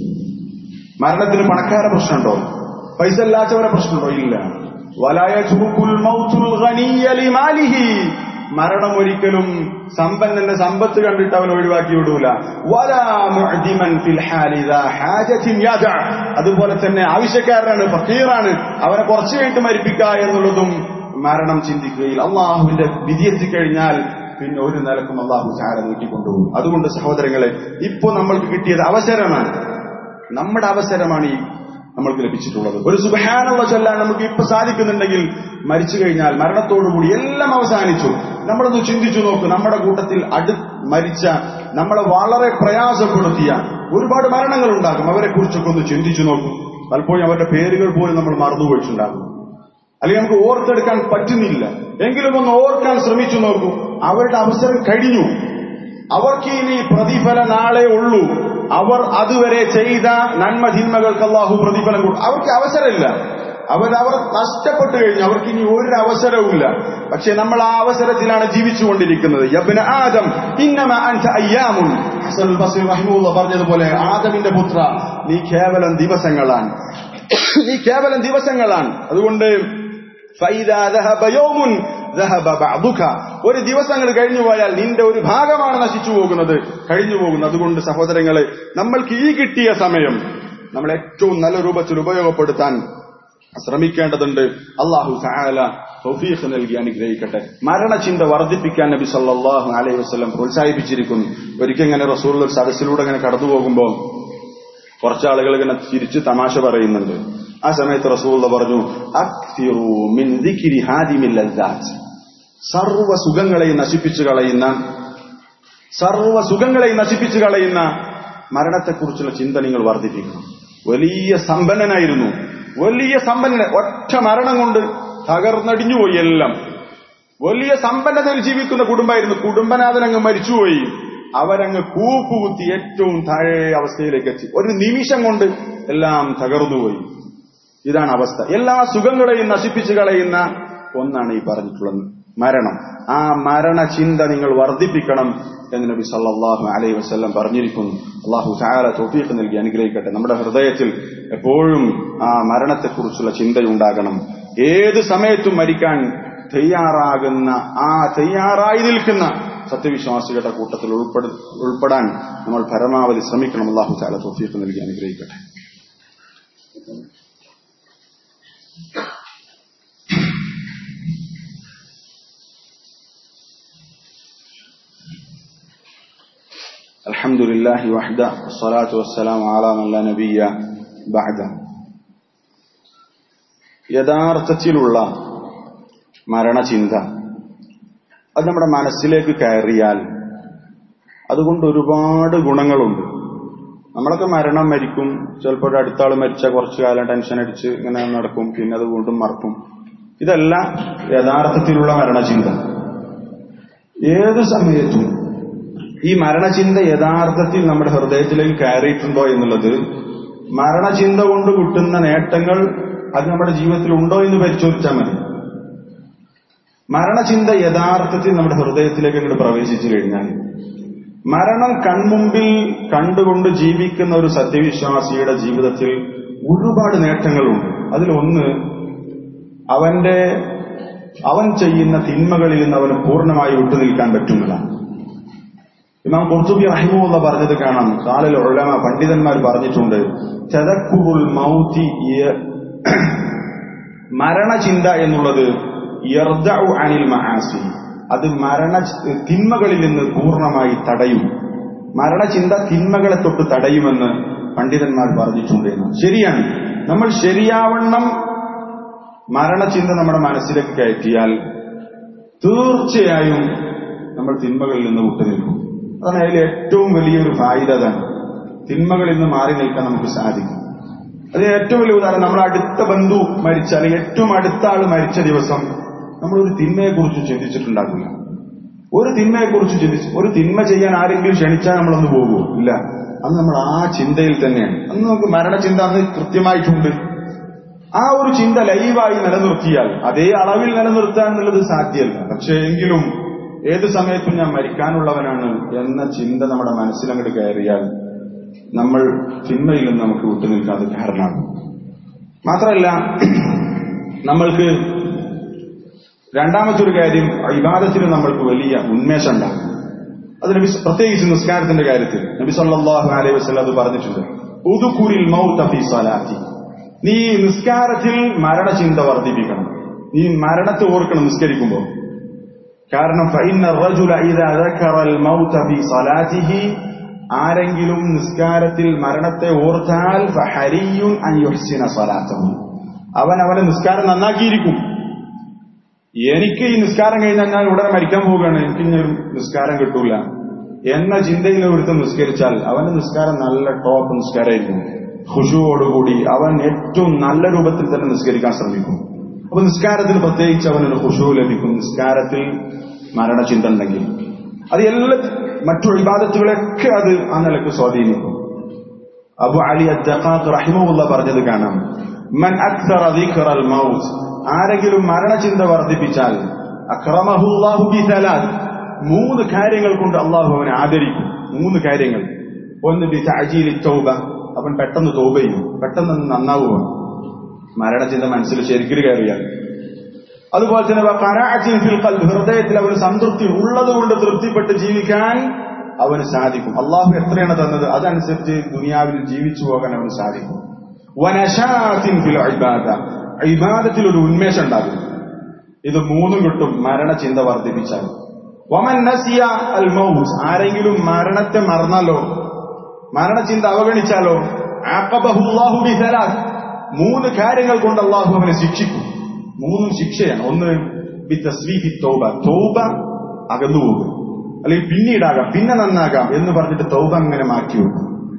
മരണത്തിന് പണക്കാരെ പ്രശ്നമുണ്ടോ പൈസ ഇല്ലാത്തവരെ പ്രശ്നമുണ്ടോ ഇല്ല വലായ ചുബുക്കുൽ മൗത്തുൽ ഗനിയ ലിമാലിഹി മരണം ഒരിക്കലും സമ്പന്നന്റെ സമ്പത്ത് കണ്ടിട്ട് അവൻ ഒഴിവാക്കി വിടൂല വലാ മുഅ്ദിമൻ ഫിൽ ഹാലി ദാ ഹാജത്തിൻ യദ അതുപോലെ തന്നെ ആവശ്യക്കാരനാണ് ഫക്കീറാണ് അവനെ കുറച്ചു കഴിഞ്ഞിട്ട് മരിപ്പിക്കുക എന്നുള്ളതും മരണം ചിന്തിക്കുകയിൽ അള്ളാഹുവിന്റെ വിധി എത്തിക്കഴിഞ്ഞാൽ പിന്നെ ഒരു നിലക്കും അള്ളാഹു ചാര നീട്ടിക്കൊണ്ടുപോകും അതുകൊണ്ട് സഹോദരങ്ങളെ ഇപ്പോ നമ്മൾക്ക് കിട്ടിയത് അവസരമാണ് നമ്മുടെ അവസരമാണ് ഈ നമ്മൾക്ക് ലഭിച്ചിട്ടുള്ളത് ഒരു സുബഹാനുള്ള ചൊല്ലാൻ നമുക്ക് ഇപ്പൊ സാധിക്കുന്നുണ്ടെങ്കിൽ മരിച്ചു കഴിഞ്ഞാൽ മരണത്തോടുകൂടി എല്ലാം അവസാനിച്ചു നമ്മളൊന്ന് ചിന്തിച്ചു നോക്കൂ നമ്മുടെ കൂട്ടത്തിൽ അടു മരിച്ച നമ്മളെ വളരെ പ്രയാസപ്പെടുത്തിയ ഒരുപാട് മരണങ്ങൾ ഉണ്ടാകും അവരെ കുറിച്ചൊക്കെ ഒന്ന് ചിന്തിച്ചു നോക്കൂ പലപ്പോഴും അവരുടെ പേരുകൾ പോലും നമ്മൾ മറന്നുപോയിട്ടുണ്ടാകും അല്ലെങ്കിൽ നമുക്ക് ഓർത്തെടുക്കാൻ പറ്റുന്നില്ല എങ്കിലും ഒന്ന് ഓർക്കാൻ ശ്രമിച്ചു നോക്കൂ അവരുടെ അവസരം കഴിഞ്ഞു അവർക്ക് ഇനി പ്രതിഫല നാളെ ഉള്ളൂ അവർ അതുവരെ ചെയ്ത നന്മ തിന്മകൾക്ക് അള്ളാഹു പ്രതിഫലം കൊടുക്കും അവർക്ക് അവസരമില്ല അവരവർ നഷ്ടപ്പെട്ടു കഴിഞ്ഞു അവർക്ക് ഇനി ഒരു അവസരവുമില്ല പക്ഷെ നമ്മൾ ആ അവസരത്തിലാണ് ജീവിച്ചുകൊണ്ടിരിക്കുന്നത് യബ്ന ആദം ഇന്നമ അൻത അയ്യാമുൻ ഹസൻ ബസ്രി റഹിമുള്ള പറഞ്ഞതുപോലെ ആദമിന്റെ പുത്ര നീ കേവലം ദിവസങ്ങളാണ് നീ കേവലം ദിവസങ്ങളാണ് അതുകൊണ്ട് ഫൈദാ ദഹബ യൗമുൻ ദഹബ ബഅദുക ഒരു ദിവസങ്ങൾ കഴിഞ്ഞു പോയാൽ നിന്റെ ഒരു ഭാഗമാണ് നശിച്ചു പോകുന്നത് കഴിഞ്ഞു പോകുന്നത് അതുകൊണ്ട് സഹോദരങ്ങളെ നമ്മൾക്ക് ഈ കിട്ടിയ സമയം നമ്മൾ ഏറ്റവും നല്ല രൂപത്തിൽ ഉപയോഗപ്പെടുത്താൻ ശ്രമിക്കേണ്ടതുണ്ട് അള്ളാഹു സഹാല തൗഫീഖ് നൽകി അനുഗ്രഹിക്കട്ടെ മരണചിന്ത വർദ്ധിപ്പിക്കാൻ നബി സല്ലല്ലാഹു അലൈഹി വസല്ലം പ്രോത്സാഹിപ്പിച്ചിരിക്കുന്നു ഒരിക്കൽ ഇങ്ങനെ റസൂൽ ഒരു സദസ്സിലൂടെ ഇങ്ങനെ കടന്നു പോകുമ്പോൾ കുറച്ചാളുകൾ ഇങ്ങനെ ചിരിച്ച് തമാശ പറയുന്നുണ്ട് ആ സമയത്ത് റസൂൽ പറഞ്ഞു അക്തിറു മിൻ ദിക്രി ഹാദിമിൽ ലദ്ദാത്ത് സർവ സുഖങ്ങളെയും നശിപ്പിച്ചു കളയുന്ന സർവ സുഖങ്ങളെയും നശിപ്പിച്ചു കളയുന്ന മരണത്തെക്കുറിച്ചുള്ള ചിന്ത നിങ്ങൾ വർദ്ധിപ്പിക്കണം വലിയ സമ്പന്നനായിരുന്നു വലിയ സമ്പന്നൻ ഒറ്റ മരണം കൊണ്ട് തകർന്നടിഞ്ഞുപോയി എല്ലാം വലിയ സമ്പന്നതയിൽ ജീവിക്കുന്ന കുടുംബമായിരുന്നു കുടുംബനാഥനങ്ങ് മരിച്ചുപോയി അവരങ്ങ് കൂപ്പുകുത്തി ഏറ്റവും താഴെ അവസ്ഥയിലേക്ക് എത്തി ഒരു നിമിഷം കൊണ്ട് എല്ലാം തകർന്നുപോയി ഇതാണ് അവസ്ഥ എല്ലാ സുഖങ്ങളെയും നശിപ്പിച്ചു കളയുന്ന ഒന്നാണ് ഈ പറഞ്ഞിട്ടുള്ളത് മരണം ആ മരണ ചിന്ത നിങ്ങൾ വർദ്ധിപ്പിക്കണം എന്ന് നബി സല്ലല്ലാഹു അലൈഹി വസല്ലം പറഞ്ഞിരിക്കുന്നു അള്ളാഹു സഹാല തോഫീഖ് നൽകി അനുഗ്രഹിക്കട്ടെ നമ്മുടെ ഹൃദയത്തിൽ എപ്പോഴും ആ മരണത്തെക്കുറിച്ചുള്ള ചിന്തയുണ്ടാകണം ഏത് സമയത്തും മരിക്കാൻ തയ്യാറാകുന്ന ആ തയ്യാറായി നിൽക്കുന്ന സത്യവിശ്വാസികളുടെ കൂട്ടത്തിൽ ഉൾപ്പെട ഉൾപ്പെടാൻ നമ്മൾ പരമാവധി ശ്രമിക്കണം അള്ളാഹു താല തോഫീക്ക് നൽകി അനുഗ്രഹിക്കട്ടെ الحمد لله وحده والصلاة والسلام على من لا نبي بعده യഥാർത്ഥത്തിലുള്ള മരണചിന്ത അത് നമ്മുടെ മനസ്സിലേക്ക് കയറിയാൽ അതുകൊണ്ട് ഒരുപാട് ഗുണങ്ങളുണ്ട് നമ്മളൊക്കെ മരണം മരിക്കും ചിലപ്പോൾ അടുത്ത ആൾ മരിച്ച കുറച്ചു കാലം ടെൻഷൻ അടിച്ച് ഇങ്ങനെ നടക്കും പിന്നെ അത് വീണ്ടും മറക്കും ഇതല്ല യഥാർത്ഥത്തിലുള്ള മരണചിന്ത ഏത് സമയത്തും ഈ മരണചിന്ത യഥാർത്ഥത്തിൽ നമ്മുടെ ഹൃദയത്തിലേക്ക് കയറിയിട്ടുണ്ടോ എന്നുള്ളത് മരണചിന്ത കൊണ്ട് കിട്ടുന്ന നേട്ടങ്ങൾ അത് നമ്മുടെ ജീവിതത്തിൽ ഉണ്ടോ എന്ന് പരിശോധിച്ചാൽ മതി മരണചിന്ത യഥാർത്ഥത്തിൽ നമ്മുടെ ഹൃദയത്തിലേക്ക് അങ്ങോട്ട് പ്രവേശിച്ചു കഴിഞ്ഞാൽ മരണം കൺമുമ്പിൽ കണ്ടുകൊണ്ട് ജീവിക്കുന്ന ഒരു സത്യവിശ്വാസിയുടെ ജീവിതത്തിൽ ഒരുപാട് നേട്ടങ്ങളുണ്ട് അതിലൊന്ന് അവന്റെ അവൻ ചെയ്യുന്ന തിന്മകളിൽ നിന്ന് അവന് പൂർണ്ണമായി വിട്ടുനിൽക്കാൻ പറ്റുന്നതാണ് ഇമാം കുർത്തുബി റഹിമുള്ള പറഞ്ഞത് കാണാം കാലിൽ ഉള്ളമ പണ്ഡിതന്മാർ പറഞ്ഞിട്ടുണ്ട് ചതക്കുറുൽ മൗത്തി മരണചിന്ത എന്നുള്ളത് യർദഉ അനിൽ മഹാസി അത് മരണ തിന്മകളിൽ നിന്ന് പൂർണ്ണമായി തടയും മരണചിന്ത തിന്മകളെ തൊട്ട് തടയുമെന്ന് പണ്ഡിതന്മാർ പറഞ്ഞിട്ടുണ്ട് എന്ന് ശരിയാണ് നമ്മൾ ശരിയാവണ്ണം മരണചിന്ത നമ്മുടെ മനസ്സിലേക്ക് കയറ്റിയാൽ തീർച്ചയായും നമ്മൾ തിന്മകളിൽ നിന്ന് വിട്ടുനിൽക്കും അതാണ് അതിൽ ഏറ്റവും വലിയൊരു ഫായിദ അതാണ് തിന്മകളിൽ നിന്ന് മാറി നിൽക്കാൻ നമുക്ക് സാധിക്കും അതിന് ഏറ്റവും വലിയ ഉദാഹരണം നമ്മുടെ അടുത്ത ബന്ധു മരിച്ച അല്ലെങ്കിൽ ഏറ്റവും അടുത്ത ആൾ മരിച്ച ദിവസം നമ്മളൊരു തിന്മയെക്കുറിച്ച് ചിന്തിച്ചിട്ടുണ്ടാകില്ല ഒരു തിന്മയെക്കുറിച്ച് ചിന്തിച്ചു ഒരു തിന്മ ചെയ്യാൻ ആരെങ്കിലും ക്ഷണിച്ചാൽ നമ്മളൊന്ന് പോകുമോ ഇല്ല അത് നമ്മൾ ആ ചിന്തയിൽ തന്നെയാണ് അന്ന് നമുക്ക് മരണചിന്ത അന്ന് കൃത്യമായിട്ടുണ്ട് ആ ഒരു ചിന്ത ലൈവായി നിലനിർത്തിയാൽ അതേ അളവിൽ നിലനിർത്താൻ എന്നുള്ളത് സാധ്യമല്ല പക്ഷേ എങ്കിലും ഏത് സമയത്തും ഞാൻ മരിക്കാനുള്ളവനാണ് എന്ന ചിന്ത നമ്മുടെ മനസ്സിലങ്ങോട്ട് കയറിയാൽ നമ്മൾ തിന്മയിൽ നിന്ന് നമുക്ക് വിട്ടുനിൽക്കാതെ കാരണമാകും മാത്രമല്ല നമ്മൾക്ക് രണ്ടാമത്തെ ഒരു കാര്യം ഇബാദത്തിന് നമ്മൾക്ക് വലിയ ഉന്മേഷം ഉണ്ടാകും അത് നബി പ്രത്യേകിച്ച് നിസ്കാരത്തിന്റെ കാര്യത്തിൽ നബി സല്ലല്ലാഹു അലൈഹി വസല്ലം അത് പറഞ്ഞിട്ടുണ്ട് ഉദുകുരിൽ മൗത ഫീ സലാത്തി നീ നിസ്കാരത്തിൽ മരണചിന്ത വർദ്ധിപ്പിക്കണം നീ മരണത്തെ ഓർക്കണം നിസ്കരിക്കുമ്പോൾ കാരണം ഫൈന റജുല ഇദാ ദക്കറ അൽ മൗത ഫീ സലാത്തിഹി ആരെങ്കിലും നിസ്കാരത്തിൽ മരണത്തെ ഓർത്താൽ ഫഹരിയുൻ അൻ യുഹ്സിന സലാത്തഹു അവൻ അവനെ നിസ്കാരം നന്നാക്കിയിരിക്കും എനിക്ക് ഈ നിസ്കാരം കഴിഞ്ഞാൽ ഞാൻ ഉടനെ മരിക്കാൻ പോവുകയാണ് എനിക്ക് ഇനി ഒരു നിസ്കാരം കിട്ടൂല എന്ന ചിന്തയിൽ ഒരുത്തം നിസ്കരിച്ചാൽ അവന്റെ നിസ്കാരം നല്ല ടോപ്പ് നിസ്കാരമായിരിക്കും ഖുഷുവോടുകൂടി അവൻ ഏറ്റവും നല്ല രൂപത്തിൽ തന്നെ നിസ്കരിക്കാൻ ശ്രമിക്കും അപ്പൊ നിസ്കാരത്തിൽ പ്രത്യേകിച്ച് അവനൊരു ഖുഷു ലഭിക്കും നിസ്കാരത്തിൽ മരണചിന്ത ഉണ്ടെങ്കിൽ അത് എല്ലാ മറ്റു ഇബാദത്തുകളെയൊക്കെ അത് ആ നിലക്ക് സ്വാധീനിക്കും അബു അലി അദ്ദഖാഖ് റഹിമുള്ള പറഞ്ഞത് കാണാം മൻ അക്തറ ദിക്റൽ മൗത്ത് ആരെങ്കിലും മരണചിന്ത വർദ്ധിപ്പിച്ചാൽ അക്രമഹുല്ലാഹു ബി തലാത്ത് മൂന്ന് കാര്യങ്ങൾ കൊണ്ട് അള്ളാഹു അവനെ ആദരിക്കും മൂന്ന് കാര്യങ്ങൾ ഒന്ന് ബി തഅജീലി തൗബ അവൻ പെട്ടെന്ന് തൗബ ചെയ്യും പെട്ടെന്ന് നന്നാവുക മരണചിന്ത മനസ്സിൽ ശരിക്കും കയറിയാൽ അതുപോലെ തന്നെ ഖനാഅത്തിൻ ഫിൽ ഖൽബ് ഹൃദയത്തിൽ അവന് സംതൃപ്തി ഉള്ളത് കൊണ്ട് തൃപ്തിപ്പെട്ട് ജീവിക്കാൻ അവന് സാധിക്കും അള്ളാഹു എത്രയാണ് തന്നത് അതനുസരിച്ച് ദുനിയാവിൽ ജീവിച്ചു പോകാൻ അവന് സാധിക്കും വനശാത്തിൻ ഫിൽ ഇബാദ ഇബാദത്തിൽ ഒരു ഉന്മേഷം ഉണ്ടാകും ഇത് മൂന്നും കിട്ടും മരണചിന്ത വർദ്ധിപ്പിച്ചാൽ വമൻ നസിയ അൽ മൗത്ത് ആരെങ്കിലും മരണത്തെ മറന്നാലോ മരണചിന്ത അവഗണിച്ചാലോ ആഖബഹുല്ലാഹു ബിസലാത്ത് മൂന്ന് കാര്യങ്ങൾ കൊണ്ട് അള്ളാഹു അവനെ ശിക്ഷിക്കും മൂന്നും ശിക്ഷയാണ് ഒന്ന് ബി തസ്വീഫി തൗബ തൗബ അകന്നു പോകും അല്ലെങ്കിൽ പിന്നീടാകാം പിന്നെ നന്നാകാം എന്ന് പറഞ്ഞിട്ട് തൗബ അങ്ങനെ മാറ്റി വെക്കും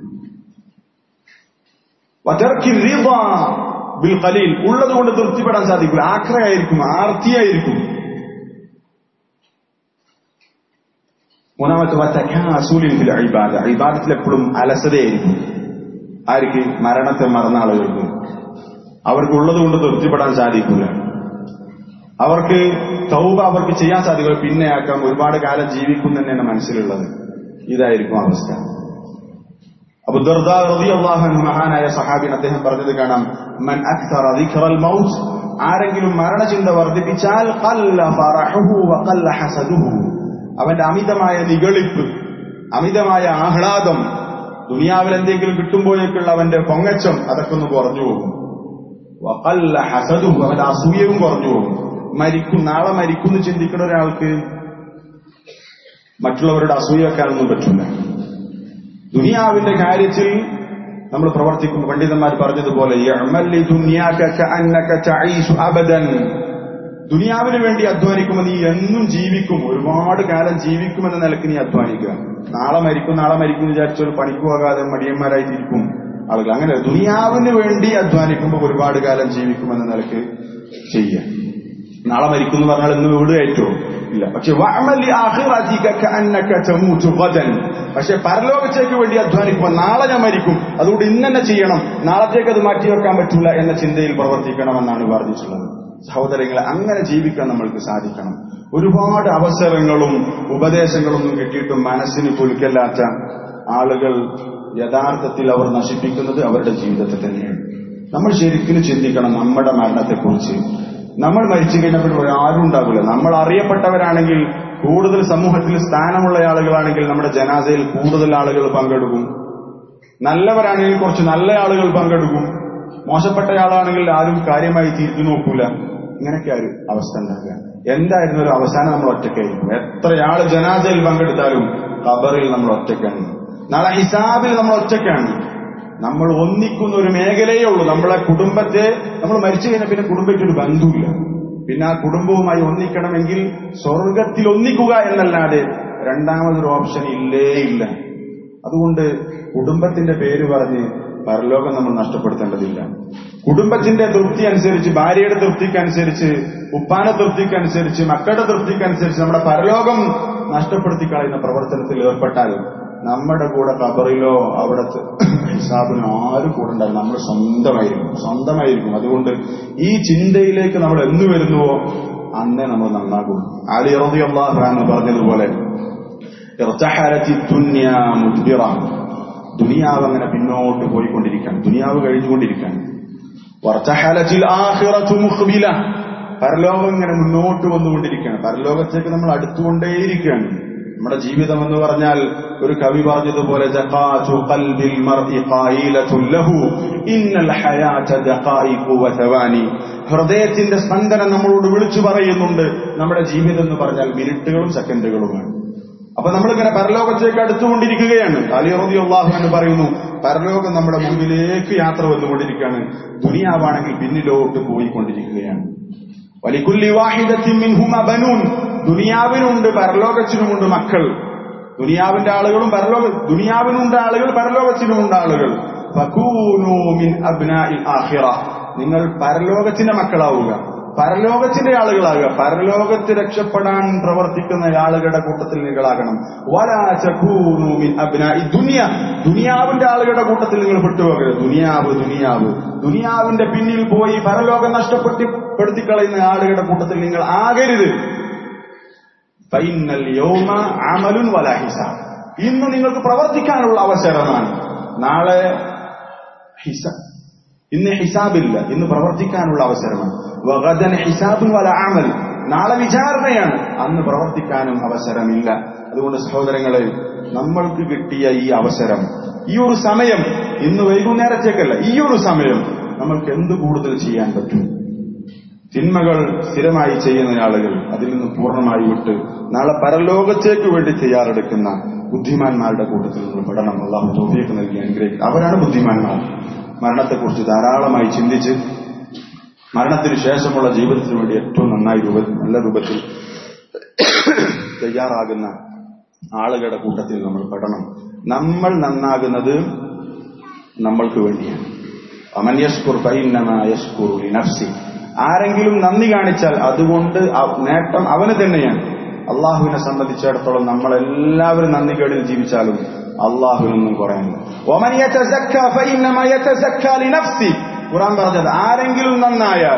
വതർക്കി റിദ ബിൽ ഖലീൽ ഉള്ളത് കൊണ്ട് തൃപ്തിപ്പെടാൻ സാധിക്കില്ല ആക്രയായിരിക്കും ആർത്തിയായിരിക്കും മൂന്നാമത്തെ വതകാസുലിൻ ഫിൽ ഇബാദ ഇബാദത്തിൽ എപ്പോഴും അലസതയായിരിക്കും ആർക്ക് മരണത്തെ മറന്ന ആളുകൾക്ക് അവർക്ക് ഉള്ളത് കൊണ്ട് തൃപ്തിപ്പെടാൻ സാധിക്കില്ല അവർക്ക് തൗബ അവർക്ക് ചെയ്യാൻ സാധിക്കില്ല പിന്നെ ആക്കാം ഒരുപാട് കാലം ജീവിക്കും തന്നെയാണ് മനസ്സിലുള്ളത് ഇതായിരിക്കും അവസ്ഥ അബു ദർദാ റളിയല്ലാഹു അൻഹു മഹാനായ സഹാബിൻ അദ്ദേഹം പറഞ്ഞത് കാണാം മൻ അക്തറ ദിക്റൽ മൗത്ത് ആരെങ്കിലും മരണചിന്ത വർദ്ധിപ്പിച്ചാൽ ഖല്ല ഫറഹുഹു വഖല്ല ഹസദുഹു അവന്റെ അമിതമായ നിഗളിപ്പ് അമിതമായ ആഹ്ലാദം ദുനിയാവിൽ എന്തെങ്കിലും കിട്ടുമ്പോഴേക്കുള്ള അവന്റെ പൊങ്ങച്ചം അതൊക്കെ ഒന്ന് കുറഞ്ഞു പോകും വഖല്ല ഹസദുഹു അവന്റെ അസൂയവും കുറഞ്ഞു പോകും മരിക്കും നാളെ മരിക്കും എന്ന് ചിന്തിക്കുന്ന ഒരാൾക്ക് മറ്റുള്ളവരുടെ അസൂയ വെക്കാനൊന്നും പറ്റില്ല ദുനിയാവിന്റെ കാര്യത്തിൽ നമ്മൾ പ്രവർത്തിക്കുമ്പോൾ പണ്ഡിതന്മാർ പറഞ്ഞതുപോലെ "യഅ്മൽ ലിദുനിയാക കഅന്നക തഈശു അബദൻ." ദുനിയാവിന് വേണ്ടി അധ്വാനിക്കുമ്പോൾ നീ എന്നും ജീവിക്കും ഒരുപാട് കാലം ജീവിക്കുമെന്ന നിലക്ക് നീ അധ്വാനിക്കുക നാളെ മരിക്കും നാളെ മരിക്കും എന്ന് വിചാരിച്ച ഒരു പണിക്ക് പോകാതെ മടിയന്മാരായി ഇരിക്കും ആളുകൾ അങ്ങനെ ദുനിയാവിന് വേണ്ടി അധ്വാനിക്കുമ്പോൾ ഒരുപാട് കാലം ജീവിക്കുമെന്ന നിലക്ക് ചെയ്യുക നാളെ മരിക്കും എന്ന് പറഞ്ഞാൽ ഇന്ന് വീട് കയറ്റോ ഇല്ല പക്ഷെ വഅമലി ആഖിറതിക കഅന്നക തമൂതു ഗദൻ പക്ഷെ പരലോകത്തേക്ക് വേണ്ടി അധ്വാനിക്കുമ്പോൾ നാളെ ഞാൻ മരിക്കും അതുകൊണ്ട് ഇന്ന് തന്നെ ചെയ്യണം നാളത്തേക്ക് അത് മാറ്റിവെക്കാൻ പറ്റില്ല എന്ന ചിന്തയിൽ പ്രവർത്തിക്കണമെന്നാണ് പറഞ്ഞിട്ടുള്ളത് സഹോദരങ്ങളെ അങ്ങനെ ജീവിക്കാൻ നമ്മൾക്ക് സാധിക്കണം ഒരുപാട് അവസരങ്ങളും ഉപദേശങ്ങളൊന്നും കിട്ടിയിട്ടും മനസ്സിന് കുലുക്കല്ലാത്ത ആളുകൾ യഥാർത്ഥത്തിൽ അവർ നശിപ്പിക്കുന്നത് അവരുടെ ജീവിതത്തെ തന്നെയാണ് നമ്മൾ ശരിക്കും ചിന്തിക്കണം നമ്മുടെ മരണത്തെക്കുറിച്ച് നമ്മൾ മരിച്ചു കഴിഞ്ഞപ്പോൾ ആരും ഉണ്ടാവില്ല നമ്മൾ അറിയപ്പെട്ടവരാണെങ്കിൽ കൂടുതൽ സമൂഹത്തിൽ സ്ഥാനമുള്ള ആളുകളാണെങ്കിൽ നമ്മുടെ ജനാസയിൽ കൂടുതൽ ആളുകൾ പങ്കെടുക്കും നല്ലവരാണെങ്കിൽ കുറച്ച് നല്ല ആളുകൾ പങ്കെടുക്കും മോശപ്പെട്ട ആളാണെങ്കിൽ ആരും കാര്യമായി തിരിഞ്ഞു നോക്കൂല ഇങ്ങനെയൊക്കെ ഒരു അവസ്ഥ ഉണ്ടാക്കുക എന്തായിരുന്നു ഒരു അവസാനം നമ്മൾ ഒറ്റയ്ക്കായിരിക്കും എത്രയാള് ജനാസയിൽ പങ്കെടുത്താലും ഖബറിൽ നമ്മൾ ഒറ്റയ്ക്കാണ് നാളെ ഹിസാബിൽ നമ്മൾ ഒറ്റയ്ക്കാണ് നമ്മൾ ഒന്നിക്കുന്ന ഒരു മേഖലയേ ഉള്ളൂ നമ്മളെ കുടുംബത്തെ നമ്മൾ മരിച്ചു കഴിഞ്ഞാൽ പിന്നെ കുടുംബത്തിൽ ഒരു ബന്ധുവില്ല പിന്നെ ആ കുടുംബവുമായി ഒന്നിക്കണമെങ്കിൽ സ്വർഗത്തിൽ ഒന്നിക്കുക എന്നല്ലാതെ രണ്ടാമതൊരു ഓപ്ഷൻ ഇല്ലേ ഇല്ല അതുകൊണ്ട് കുടുംബത്തിന്റെ പേര് പറഞ്ഞ് പരലോകം നമ്മൾ നഷ്ടപ്പെടുത്തേണ്ടതില്ല കുടുംബത്തിന്റെ തൃപ്തി അനുസരിച്ച് ഭാര്യയുടെ തൃപ്തിക്കനുസരിച്ച് ഉപ്പാന തൃപ്തിക്കനുസരിച്ച് മക്കളുടെ തൃപ്തിക്കനുസരിച്ച് നമ്മുടെ പരലോകം നഷ്ടപ്പെടുത്തി കളയുന്ന പ്രവർത്തനത്തിൽ ഏർപ്പെട്ടാൽ നമ്മുടെ കൂടെ കബറിലോ അവിടത്തെ ഹിസാബിനോ ആരും കൂടെ ഉണ്ടാവും നമ്മൾ സ്വന്തമായിരിക്കും സ്വന്തമായിരിക്കും അതുകൊണ്ട് ഈ ചിന്തയിലേക്ക് നമ്മൾ എന്ന് വരുന്നുവോ അന്നേ നമ്മൾ നന്നാകും ആലി റബി അള്ളാഹ് പറഞ്ഞതുപോലെ ഇർത്തഹാലത്തി ദുന്യ മുദ്ബിറ ദുനിയാവ് അങ്ങനെ പിന്നോട്ട് പോയിക്കൊണ്ടിരിക്കുകയാണ് ദുനിയാവ് കഴിഞ്ഞുകൊണ്ടിരിക്കുകയാണ് വർത്തഹാലത്തിൽ ആഖിറത്തു മുഖ്ബില പരലോകം ഇങ്ങനെ മുന്നോട്ട് വന്നുകൊണ്ടിരിക്കുകയാണ് പരലോകത്തേക്ക് നമ്മൾ അടുത്തുകൊണ്ടേയിരിക്കുകയാണ് നമ്മുടെ ജീവിതം എന്ന് പറഞ്ഞാൽ ഒരു കവി പറഞ്ഞതുപോലെ ജഖാതു ഖൽബിൽ മർഇ ഖായിലതുൻ ലഹു ഇന്നൽ ഹയാത ദഖായിഖു വതവാനി ഹൃദയത്തിന്റെ സ്പന്ദനം നമ്മളോട് വിളിച്ചു പറയുന്നുണ്ട് നമ്മുടെ ജീവിതം എന്ന് പറഞ്ഞാൽ മിനിറ്റുകളും സെക്കൻഡുകളുമാണ് അപ്പൊ നമ്മളിങ്ങനെ പരലോകത്തേക്ക് അടുത്തുകൊണ്ടിരിക്കുകയാണ് അലിറബി അള്ളാഹു എന്ന് പറയുന്നു പരലോകം നമ്മുടെ മുമ്പിലേക്ക് യാത്ര വന്നുകൊണ്ടിരിക്കുകയാണ് ദുനിയാവാണെങ്കിൽ പിന്നിലോട്ട് പോയിക്കൊണ്ടിരിക്കുകയാണ് വലിക്കുല്ലി വാഹിദത്തിൻ മിൻഹുമ ബനൂൻ ദുനിയാവിനുണ്ട് പരലോകത്തിനുമുണ്ട് മക്കൾ ദുനിയാവിന്റെ ആളുകളും പരലോക ദുനിയാവിനുണ്ട് ആളുകൾ പരലോകത്തിനുമുണ്ട് ആളുകൾ ഫകൂനൂ മിൻ അബ്നാഇൽ ആഖിറ നിങ്ങൾ പരലോകത്തിന്റെ മക്കളാവുക പരലോകത്തിന്റെ ആളുകളാകുക പരലോകത്ത് രക്ഷപ്പെടാൻ പ്രവർത്തിക്കുന്ന ആളുകളുടെ കൂട്ടത്തിൽ നിങ്ങളാകണം ദുനിയ ദുനിയാവിന്റെ ആളുകളുടെ കൂട്ടത്തിൽ നിങ്ങൾ പെട്ടുപോകരുത് ദുനിയാവ് ദുനിയാവ് ദുനിയാവിന്റെ പിന്നിൽ പോയി പരലോകം നഷ്ടപ്പെട്ടി പെടുത്തിക്കളയുന്ന ആളുകളുടെ കൂട്ടത്തിൽ നിങ്ങൾ ആകരുത് ഫൈനൽ യൗമ അമലുൻ വല ഹിസാബ് ഇന്ന് നിങ്ങൾക്ക് പ്രവർത്തിക്കാനുള്ള അവസരമാണ് നാളെ ഹിസ ഇന്ന് ഹിസാബില്ല ഇന്ന് പ്രവർത്തിക്കാനുള്ള അവസരമാണ് വഗദൻ ഹിസാബുൻ വല അമൽ നാളെ വിചാരണയാണ് അന്ന് പ്രവർത്തിക്കാനും അവസരമില്ല അതുകൊണ്ട് സഹോദരങ്ങളെ നമ്മൾക്ക് കിട്ടിയ ഈ അവസരം ഈ ഒരു സമയം ഇന്ന് വൈകുന്നേരത്തേക്കല്ല ഈ ഒരു സമയം നമ്മൾക്ക് എന്ത് കൂടുതൽ ചെയ്യാൻ പറ്റും തിന്മകൾ സ്ഥിരമായി ചെയ്യുന്ന ആളുകൾ അതിൽ നിന്ന് പൂർണ്ണമായി വിട്ട് നാളെ പരലോകത്തേക്ക് വേണ്ടി തയ്യാറെടുക്കുന്ന ബുദ്ധിമാന്മാരുടെ കൂട്ടത്തിൽ നിന്ന് പെടണം അള്ളാഹു തോഫിയൊക്കെ നൽകി അനുഗ്രഹിക്കും അവരാണ് ബുദ്ധിമാന്മാർ മരണത്തെക്കുറിച്ച് ധാരാളമായി ചിന്തിച്ച് മരണത്തിന് ശേഷമുള്ള ജീവിതത്തിന് വേണ്ടി ഏറ്റവും നന്നായി രൂപ നല്ല രൂപത്തിൽ തയ്യാറാകുന്ന ആളുകളുടെ കൂട്ടത്തിൽ നമ്മൾ പെടണം നമ്മൾ നന്നാകുന്നത് നമ്മൾക്ക് വേണ്ടിയാണ് അമൻ യസ്കുർ യസ്കുർ നഫ്സി ആരെങ്കിലും നന്ദി കാണിച്ചാൽ അതുകൊണ്ട് നേട്ടം അവന് തന്നെയാണ് അള്ളാഹുവിനെ സംബന്ധിച്ചിടത്തോളം നമ്മൾ എല്ലാവരും നന്ദികേടിൽ ജീവിച്ചാലും അള്ളാഹുവിനൊന്നും കുറയാനില്ല ഖുറാൻ പറഞ്ഞത് ആരെങ്കിലും നന്നായാൽ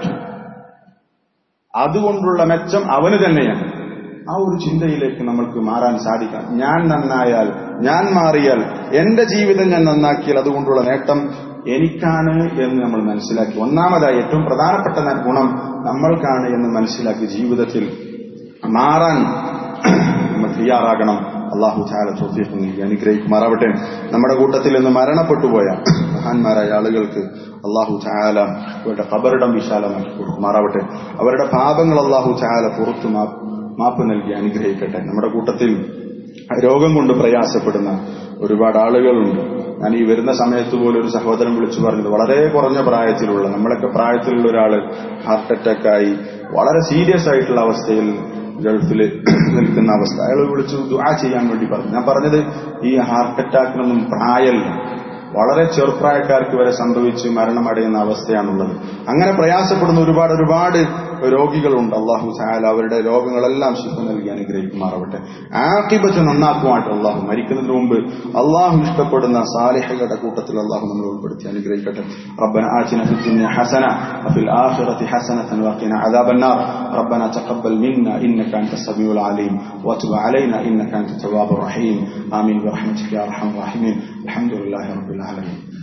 അതുകൊണ്ടുള്ള മെച്ചം അവന് തന്നെയാണ് ആ ഒരു ചിന്തയിലേക്ക് നമ്മൾക്ക് മാറാൻ സാധിക്കാം ഞാൻ നന്നായാൽ ഞാൻ മാറിയാൽ എന്റെ ജീവിതം ഞാൻ നന്നാക്കിയാൽ അതുകൊണ്ടുള്ള നേട്ടം എനിക്കാണ് എന്ന് നമ്മൾ മനസ്സിലാക്കി ഒന്നാമതായി ഏറ്റവും പ്രധാനപ്പെട്ട ഗുണം നമ്മൾക്കാണ് എന്ന് മനസ്സിലാക്കി ജീവിതത്തിൽ മാറാൻ നമ്മൾ തയ്യാറാകണം അള്ളാഹു ചാല ചോദ്യം നൽകി അനുഗ്രഹിക്കുമാറാവട്ടെ നമ്മുടെ കൂട്ടത്തിൽ നിന്ന് മരണപ്പെട്ടുപോയ മഹാന്മാരായ ആളുകൾക്ക് അള്ളാഹു ചായാല അവരുടെ കബറിടം വിശാലമാക്കി കൊടുക്കുമാറാവട്ടെ അവരുടെ പാപങ്ങൾ അള്ളാഹു ചായാല പുറത്തു മാപ്പ് നൽകി അനുഗ്രഹിക്കട്ടെ നമ്മുടെ കൂട്ടത്തിൽ രോഗം കൊണ്ട് പ്രയാസപ്പെടുന്ന ഒരുപാട് ആളുകളുണ്ട് ഞാൻ ഈ വരുന്ന സമയത്ത് പോലും ഒരു സഹോദരൻ വിളിച്ചു പറഞ്ഞത് വളരെ കുറഞ്ഞ പ്രായത്തിലുള്ള നമ്മളൊക്കെ പ്രായത്തിലുള്ള ഒരാള് ഹാർട്ട് അറ്റാക്ക് ആയി വളരെ സീരിയസ് ആയിട്ടുള്ള അവസ്ഥയിൽ ഗൾഫിൽ നിൽക്കുന്ന അവസ്ഥ അയാൾ വിളിച്ചു ദുആ ചെയ്യാൻ വേണ്ടി പറഞ്ഞു ഞാൻ പറഞ്ഞത് ഈ ഹാർട്ട് അറ്റാക്കിനൊന്നും പ്രായമല്ല വളരെ ചെറുപ്രായക്കാർക്ക് വരെ സംഭവിച്ച് മരണമടയുന്ന അവസ്ഥയാണുള്ളത് അങ്ങനെ പ്രയാസപ്പെടുന്ന ഒരുപാട് ഒരുപാട് രോഗികളുണ്ട് അള്ളാഹു സായാല അവരുടെ രോഗങ്ങളെല്ലാം ശിഫ നൽകി അനുഗ്രഹിക്കുമാറാവട്ടെ ആക്കിബത്ത് നന്നാക്കുവായിട്ട് അള്ളാഹു മരിക്കുന്നതിന് മുമ്പ് അള്ളാഹു ഇഷ്ടപ്പെടുന്ന സാലിഹകളുടെ കൂട്ടത്തിൽ അള്ളാഹു നമ്മൾ ഉൾപ്പെടുത്തി അനുഗ്രഹിക്കട്ടെ ربنا آتنا في الدنيا حسنة وفي الآخرة حسنة وقنا عذاب النار ربنا تقبل منا إنك أنت السميع العليم وتب علينا إنك أنت التواب الرحيم آمين برحمتك يا أرحم الراحمين الحمد لله رب العالمين